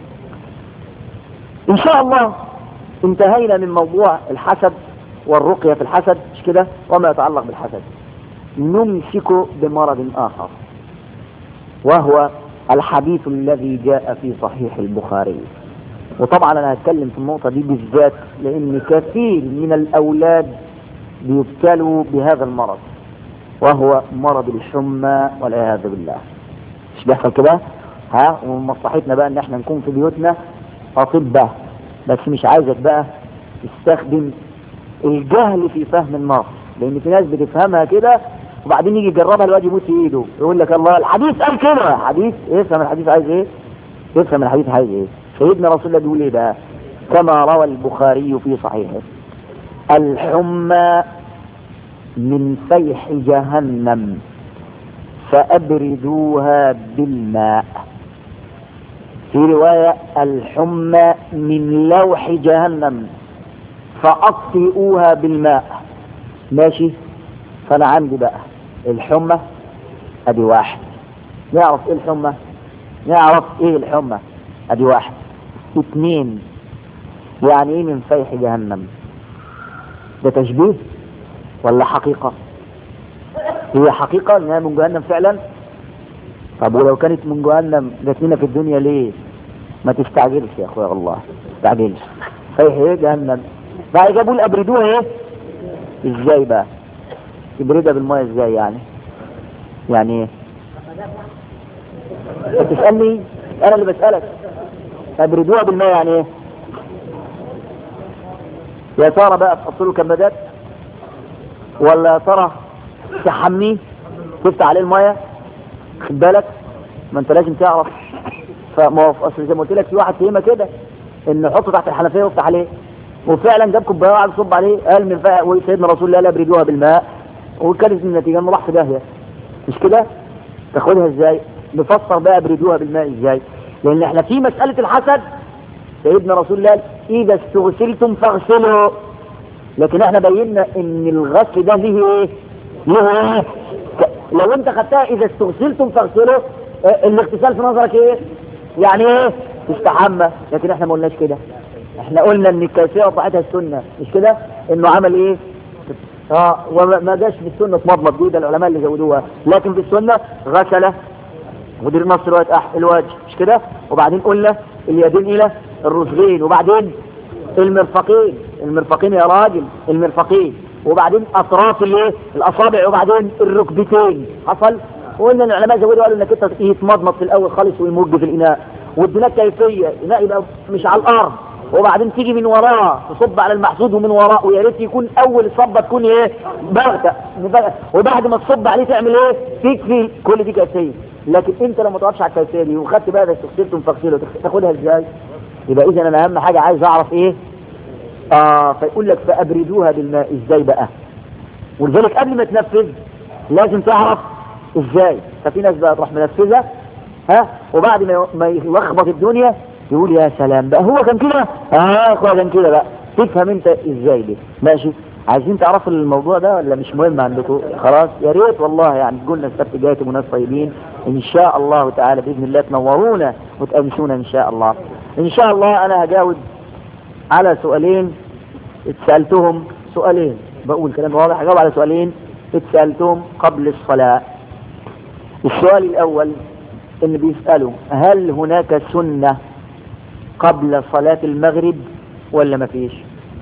إن شاء الله انتهينا من موضوع الحسد والرقية في الحسد مش كده وما يتعلق بالحسد نمسك بمرض آخر وهو الحديث الذي جاء في صحيح البخاري وطبعا انا هتكلم في النقطة دي بالذات لان كثير من الاولاد بيبتلوا بهذا المرض وهو مرض الحمى والعياذ بالله مش بيحصل كده ها ومن مصلحتنا بقى ان احنا نكون في بيوتنا اطباء بس مش عايزك بقى تستخدم الجهل في فهم النص لان في ناس بتفهمها كده وبعدين يجي يجربها الواد يموت في ايده يقول لك الله الحديث قال كده حديث افهم الحديث عايز ايه افهم الحديث عايز ايه سيدنا رسول الله بيقول ايه بقى كما روى البخاري في صحيحه الحمى من فيح جهنم فأبردوها بالماء في رواية الحمى من لوح جهنم فأطفئوها بالماء ماشي فأنا عندي بقى الحمى أدي واحد نعرف إيه الحمى نعرف إيه الحمى أدي واحد اثنين يعني إيه من فيح جهنم ده تشبيه ولا حقيقة هي حقيقة انها من جهنم فعلا طب ولو كانت من جهنم جات لنا في الدنيا ليه ما تستعجلش يا اخويا الله ما تستعجلش فيح ايه جهنم بقى جابوا لي ابردوها ايه ازاي بقى تبردها بالميه ازاي يعني يعني ايه انت تسألني انا اللي بسألك ابردوها بالماء يعني ايه يا ترى بقى تحط له كمادات ولا يا ترى تحميه تفتح عليه الميه خد بالك ما انت لازم تعرف فما هو اصل زي ما قلت لك في واحد فهمها كده انه يحطه تحت الحنفيه ويفتح عليه وفعلا جاب كوبايه وقعد يصب عليه قال من فا... وسيدنا رسول الله لا ابردوها بالماء وكانت النتيجه انه راح في داهيه مش كده؟ تاخدها ازاي؟ نفسر بقى ابردوها بالماء ازاي؟ لان احنا في مساله الحسد سيدنا رسول الله اذا استغسلتم فاغسلوا لكن احنا بينا ان الغسل ده ليه ايه ليه ايه ك- لو انت خدتها اذا استغسلتم فاغسلوا اه، الاغتسال في نظرك ايه يعني ايه تستحمى لكن احنا ما قلناش كده احنا قلنا ان الكيفيه بتاعتها السنه مش كده انه عمل ايه اه وما ما جاش في السنه مضمض دي ده العلماء اللي زودوها لكن في السنه غسل مدير نصر روايه أح الوجه مش كده وبعدين قلنا اليدين الى الرسغين وبعدين المرفقين المرفقين يا راجل المرفقين وبعدين اطراف الايه الاصابع وبعدين الركبتين حصل وقلنا ان العلماء زودوا قالوا انك انت يتمضمض في الاول خالص ويمج في الاناء واديناك كيفيه الاناء يبقى مش على الارض وبعدين تيجي من وراه تصب على المحسود ومن وراه ويا ريت يكون اول صبه تكون ايه بغته وبعد ما تصب عليه تعمل ايه تكفي كل دي كيفيه لكن انت لو ما تقفش على الكيفيه دي وخدت بقى ده استغسلتم فاغسلوا تاخدها ازاي يبقى اذا انا اهم حاجه عايز اعرف ايه اه فيقول لك فابردوها بالماء ازاي بقى ولذلك قبل ما تنفذ لازم تعرف ازاي ففي ناس بقى تروح منفذها ها وبعد ما ما يلخبط الدنيا يقول يا سلام بقى هو كان كده اه هو كان كده بقى تفهم انت ازاي دي ماشي عايزين تعرفوا الموضوع ده ولا مش مهم عندكم خلاص يا ريت والله يعني تقولنا السبت الجاي تبقوا ناس طيبين ان شاء الله تعالى باذن الله تنورونا وتأنسونا ان شاء الله ان شاء الله انا هجاوب على سؤالين اتسالتهم سؤالين بقول كلام واضح هجاوب على سؤالين اتسالتهم قبل الصلاه السؤال الاول اللي بيسالوا هل هناك سنه قبل صلاه المغرب ولا ما فيش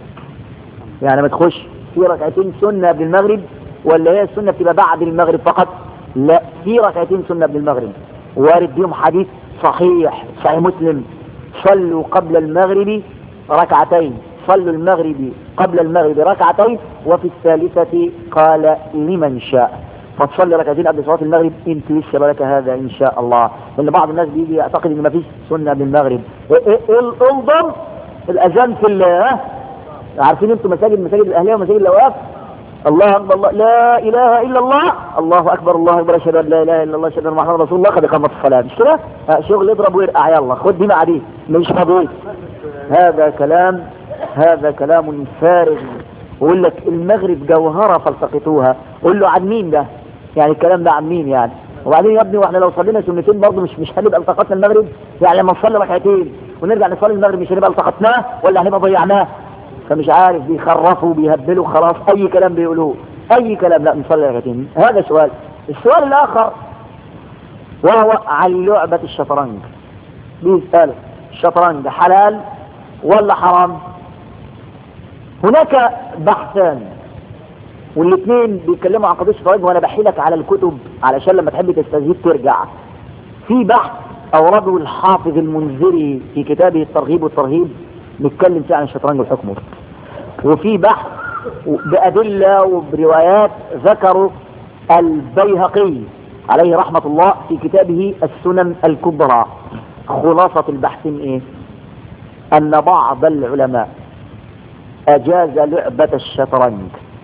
يعني ما تخش في ركعتين سنه قبل المغرب ولا هي السنه بتبقى بعد المغرب فقط لا في ركعتين سنه قبل المغرب وارد بيهم حديث صحيح صحيح مسلم صلوا قبل المغرب ركعتين صلوا المغرب قبل المغرب ركعتين وفي الثالثة قال لمن شاء فتصلي ركعتين قبل صلاة المغرب ان تيسر لك هذا ان شاء الله لان بعض الناس بيجي يعتقد ان ما فيش سنة قبل المغرب إيه إيه انظر الاذان في ال- ها؟ عارفين انتم مساجد مساجد الاهليه ومساجد الاوقاف الله اكبر الله لا اله الا الله الله اكبر الله اكبر اشهد ان لا اله الا الله اشهد ان محمد رسول الله قد قامت الصلاه مش كده آه، شغل اضرب ويرقع يلا خد دي مع دي مش فاضي هذا كلام هذا كلام فارغ ويقول لك المغرب جوهره فالتقطوها قول له عن مين ده يعني الكلام ده عن مين يعني وبعدين يا ابني واحنا لو صلينا سنتين برضه مش مش هنبقى التقطنا المغرب يعني لما نصلي ركعتين ونرجع نصلي المغرب مش هنبقى التقطناه ولا هنبقى ضيعناه فمش عارف بيخرفوا بيهبلوا خلاص اي كلام بيقولوه اي كلام لا نصلي ركعتين هذا سؤال السؤال الاخر وهو عن لعبة الشطرنج بيسأل الشطرنج حلال ولا حرام هناك بحثان والاثنين بيتكلموا عن قضية الشطرنج وانا بحيلك على الكتب علشان لما تحب تستزيد ترجع في بحث اورده الحافظ المنذري في كتابه الترغيب والترهيب بيتكلم فيه عن الشطرنج وحكمه وفي بحث بأدلة وبروايات ذكروا البيهقي عليه رحمة الله في كتابه السنن الكبرى خلاصة البحث ايه ان بعض العلماء اجاز لعبة الشطرنج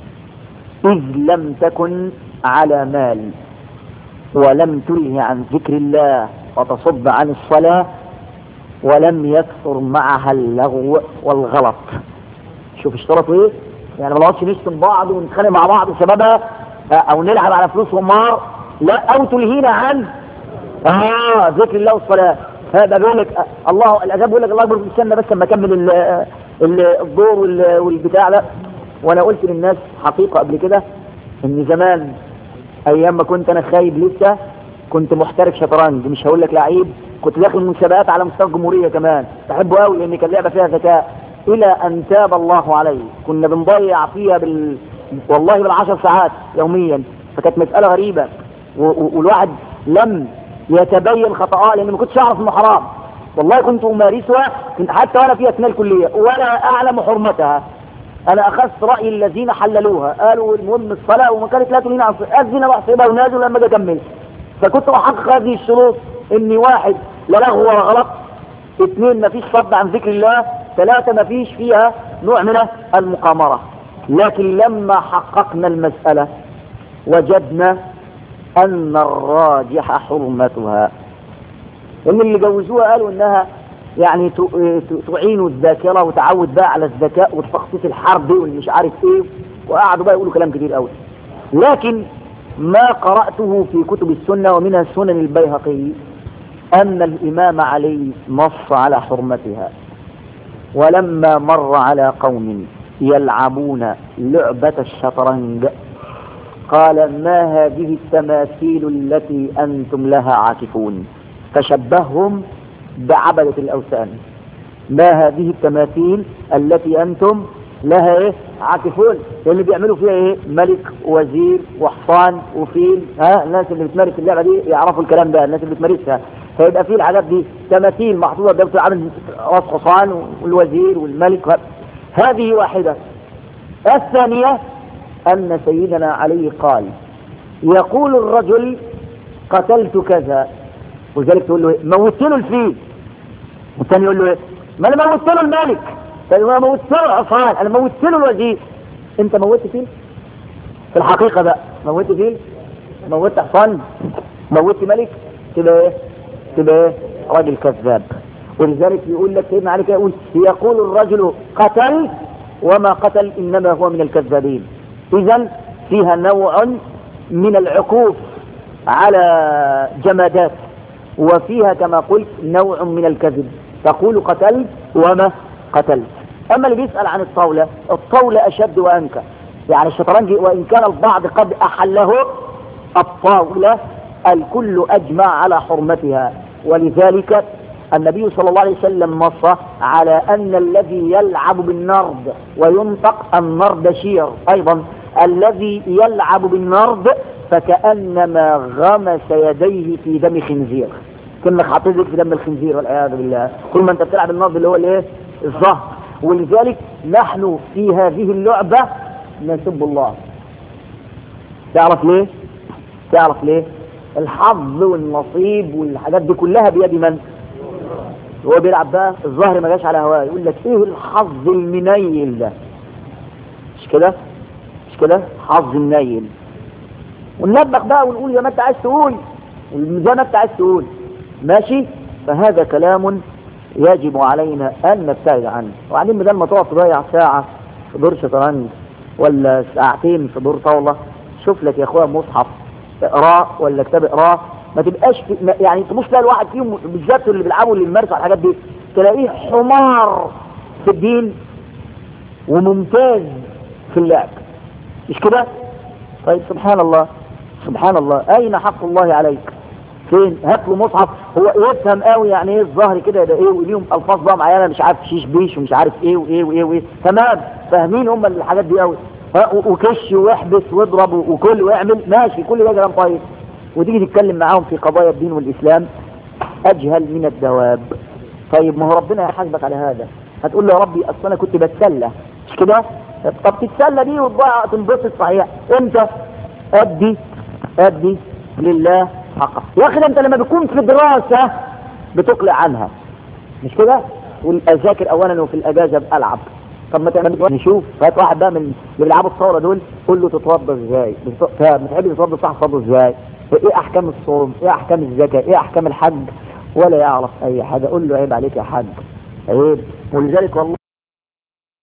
اذ لم تكن على مال ولم تله عن ذكر الله وتصب عن الصلاة ولم يكثر معها اللغو والغلط شوف اشترطوا ايه يعني ما نقعدش نشتم بعض ونتخانق مع بعض بسببها او نلعب على فلوس ومار لا او تلهينا عن اه ذكر الله والصلاه هذا بيقول لك آه، الله الاذان بيقول لك الله اكبر في السنه بس لما اكمل ال- ال- الدور وال- والبتاع ده وانا قلت للناس حقيقه قبل كده ان زمان ايام ما كنت انا خايب لسه كنت محترف شطرنج مش هقول لك لعيب كنت داخل مسابقات على مستوى الجمهوريه كمان بحبه قوي لان كان لعبه فيها ذكاء الى ان تاب الله عليه كنا بنضيع فيها بال والله بالعشر ساعات يوميا فكانت مساله غريبه و... و... والواحد لم يتبين خطأه لان ما كنتش اعرف انه حرام والله كنت امارسها كنت حتى وانا في اثناء الكليه ولا اعلم حرمتها انا اخذت راي الذين حللوها قالوا المهم الصلاه وما كانت لا تلين عن الصلاة. اذن واحسبها ونازل لما اجي اكمل فكنت احقق هذه الشروط اني واحد لا لغو ولا غلط اثنين ما فيش صد عن ذكر الله ثلاثة ما فيش فيها نوع من المقامرة لكن لما حققنا المسألة وجدنا أن الراجح حرمتها ومن اللي جوزوها قالوا إنها يعني ت- ت- تعين الذاكرة وتعود بقى على الذكاء والتخصيص الحربي والمش عارف إيه وقعدوا بقى يقولوا كلام كتير قوي لكن ما قرأته في كتب السنة ومنها سنن البيهقي أن الإمام علي نص على حرمتها ولما مر على قوم يلعبون لعبة الشطرنج قال ما هذه التماثيل التي أنتم لها عاكفون فشبههم بعبدة الأوثان ما هذه التماثيل التي أنتم لها إيه عاكفون اللي بيعملوا فيها إيه ملك وزير وحصان وفيل ها الناس اللي بتمارس اللعبة دي يعرفوا الكلام ده الناس اللي بتمارسها فيبقى فيه الحاجات دي تماثيل محطوطة ده عامل راس حصان والوزير والملك هذه واحدة الثانية أن سيدنا علي قال يقول الرجل قتلت كذا ولذلك تقول له إيه؟ موت له الفيل والثاني يقول له إيه؟ ما انا موت له الملك طيب ما موت له الحصان انا موت له الوزير انت موت فيل في الحقيقة بقى موت فيل موت حصان موت ملك تبقى ايه تبقى ايه راجل كذاب ولذلك يقول لك سيدنا علي كده يقول يقول الرجل قتل وما قتل انما هو من الكذابين اذا فيها نوع من العكوف على جمادات وفيها كما قلت نوع من الكذب تقول قتلت وما قتلت اما اللي بيسأل عن الطاولة الطاولة اشد وانكى يعني الشطرنج وان كان البعض قد احله الطاولة الكل اجمع على حرمتها ولذلك النبي صلى الله عليه وسلم نص على ان الذي يلعب بالنرد وينطق النرد شير ايضا الذي يلعب بالنرد فكأنما غمس يديه في دم خنزير كأنك حاطط يدك في دم الخنزير والعياذ بالله كل ما انت بتلعب النرد اللي هو الايه الظهر ولذلك نحن في هذه اللعبة نسب الله تعرف ليه تعرف ليه الحظ والنصيب والحاجات دي كلها بيد من هو بيلعب بقى الظهر ما جاش على هواه يقول لك ايه الحظ المنيل ده مش كده مش كده حظ النيل وننبخ بقى ونقول زي ما انت عايز تقول زي ما انت عايز تقول ماشي فهذا كلام يجب علينا ان نبتعد عنه وبعدين بدل ما تقعد تضيع ساعه في دور شطرنج ولا ساعتين في دور طاوله شوف لك يا اخويا مصحف اقراه ولا كتاب اقراه ما تبقاش في ما- يعني تبص تلاقي الواحد فيهم بالذات اللي بيلعبوا اللي بيمارسوا على الحاجات دي تلاقيه حمار في الدين وممتاز في اللعب مش كده؟ طيب سبحان الله سبحان الله أين حق الله عليك؟ فين؟ هات له مصحف هو يفهم قوي يعني ايه الظهر كده ده ايه وليهم الفاظ بقى معينه مش عارف شيش بيش ومش عارف ايه وايه وايه وايه تمام فاهمين هم الحاجات دي قوي ها، و- وكش واحبس واضرب وكل واعمل ماشي كل ده كلام طيب وتيجي تتكلم معاهم في قضايا الدين والاسلام اجهل من الدواب طيب ما هو ربنا هيحاسبك على هذا هتقول له يا ربي اصل انا كنت بتسلى مش كده طب تتسلى دي وتضيع تنبسط صحيح امتى ادي ادي لله حقه يا اخي ده انت لما بتكون في دراسه بتقلع عنها مش كده واذاكر اولا وفي الاجازه بالعب طب ما تعمل نشوف هات واحد بقى من اللي بيلعبوا الثوره دول قول له تتوضى ازاي بت- فاهم بتحب تتوضى صح تتوضى ازاي ايه احكام الصوم ايه احكام الزكاه ايه احكام الحج ولا يعرف اي حاجه قول له عيب عليك يا حاج عيب ولذلك والله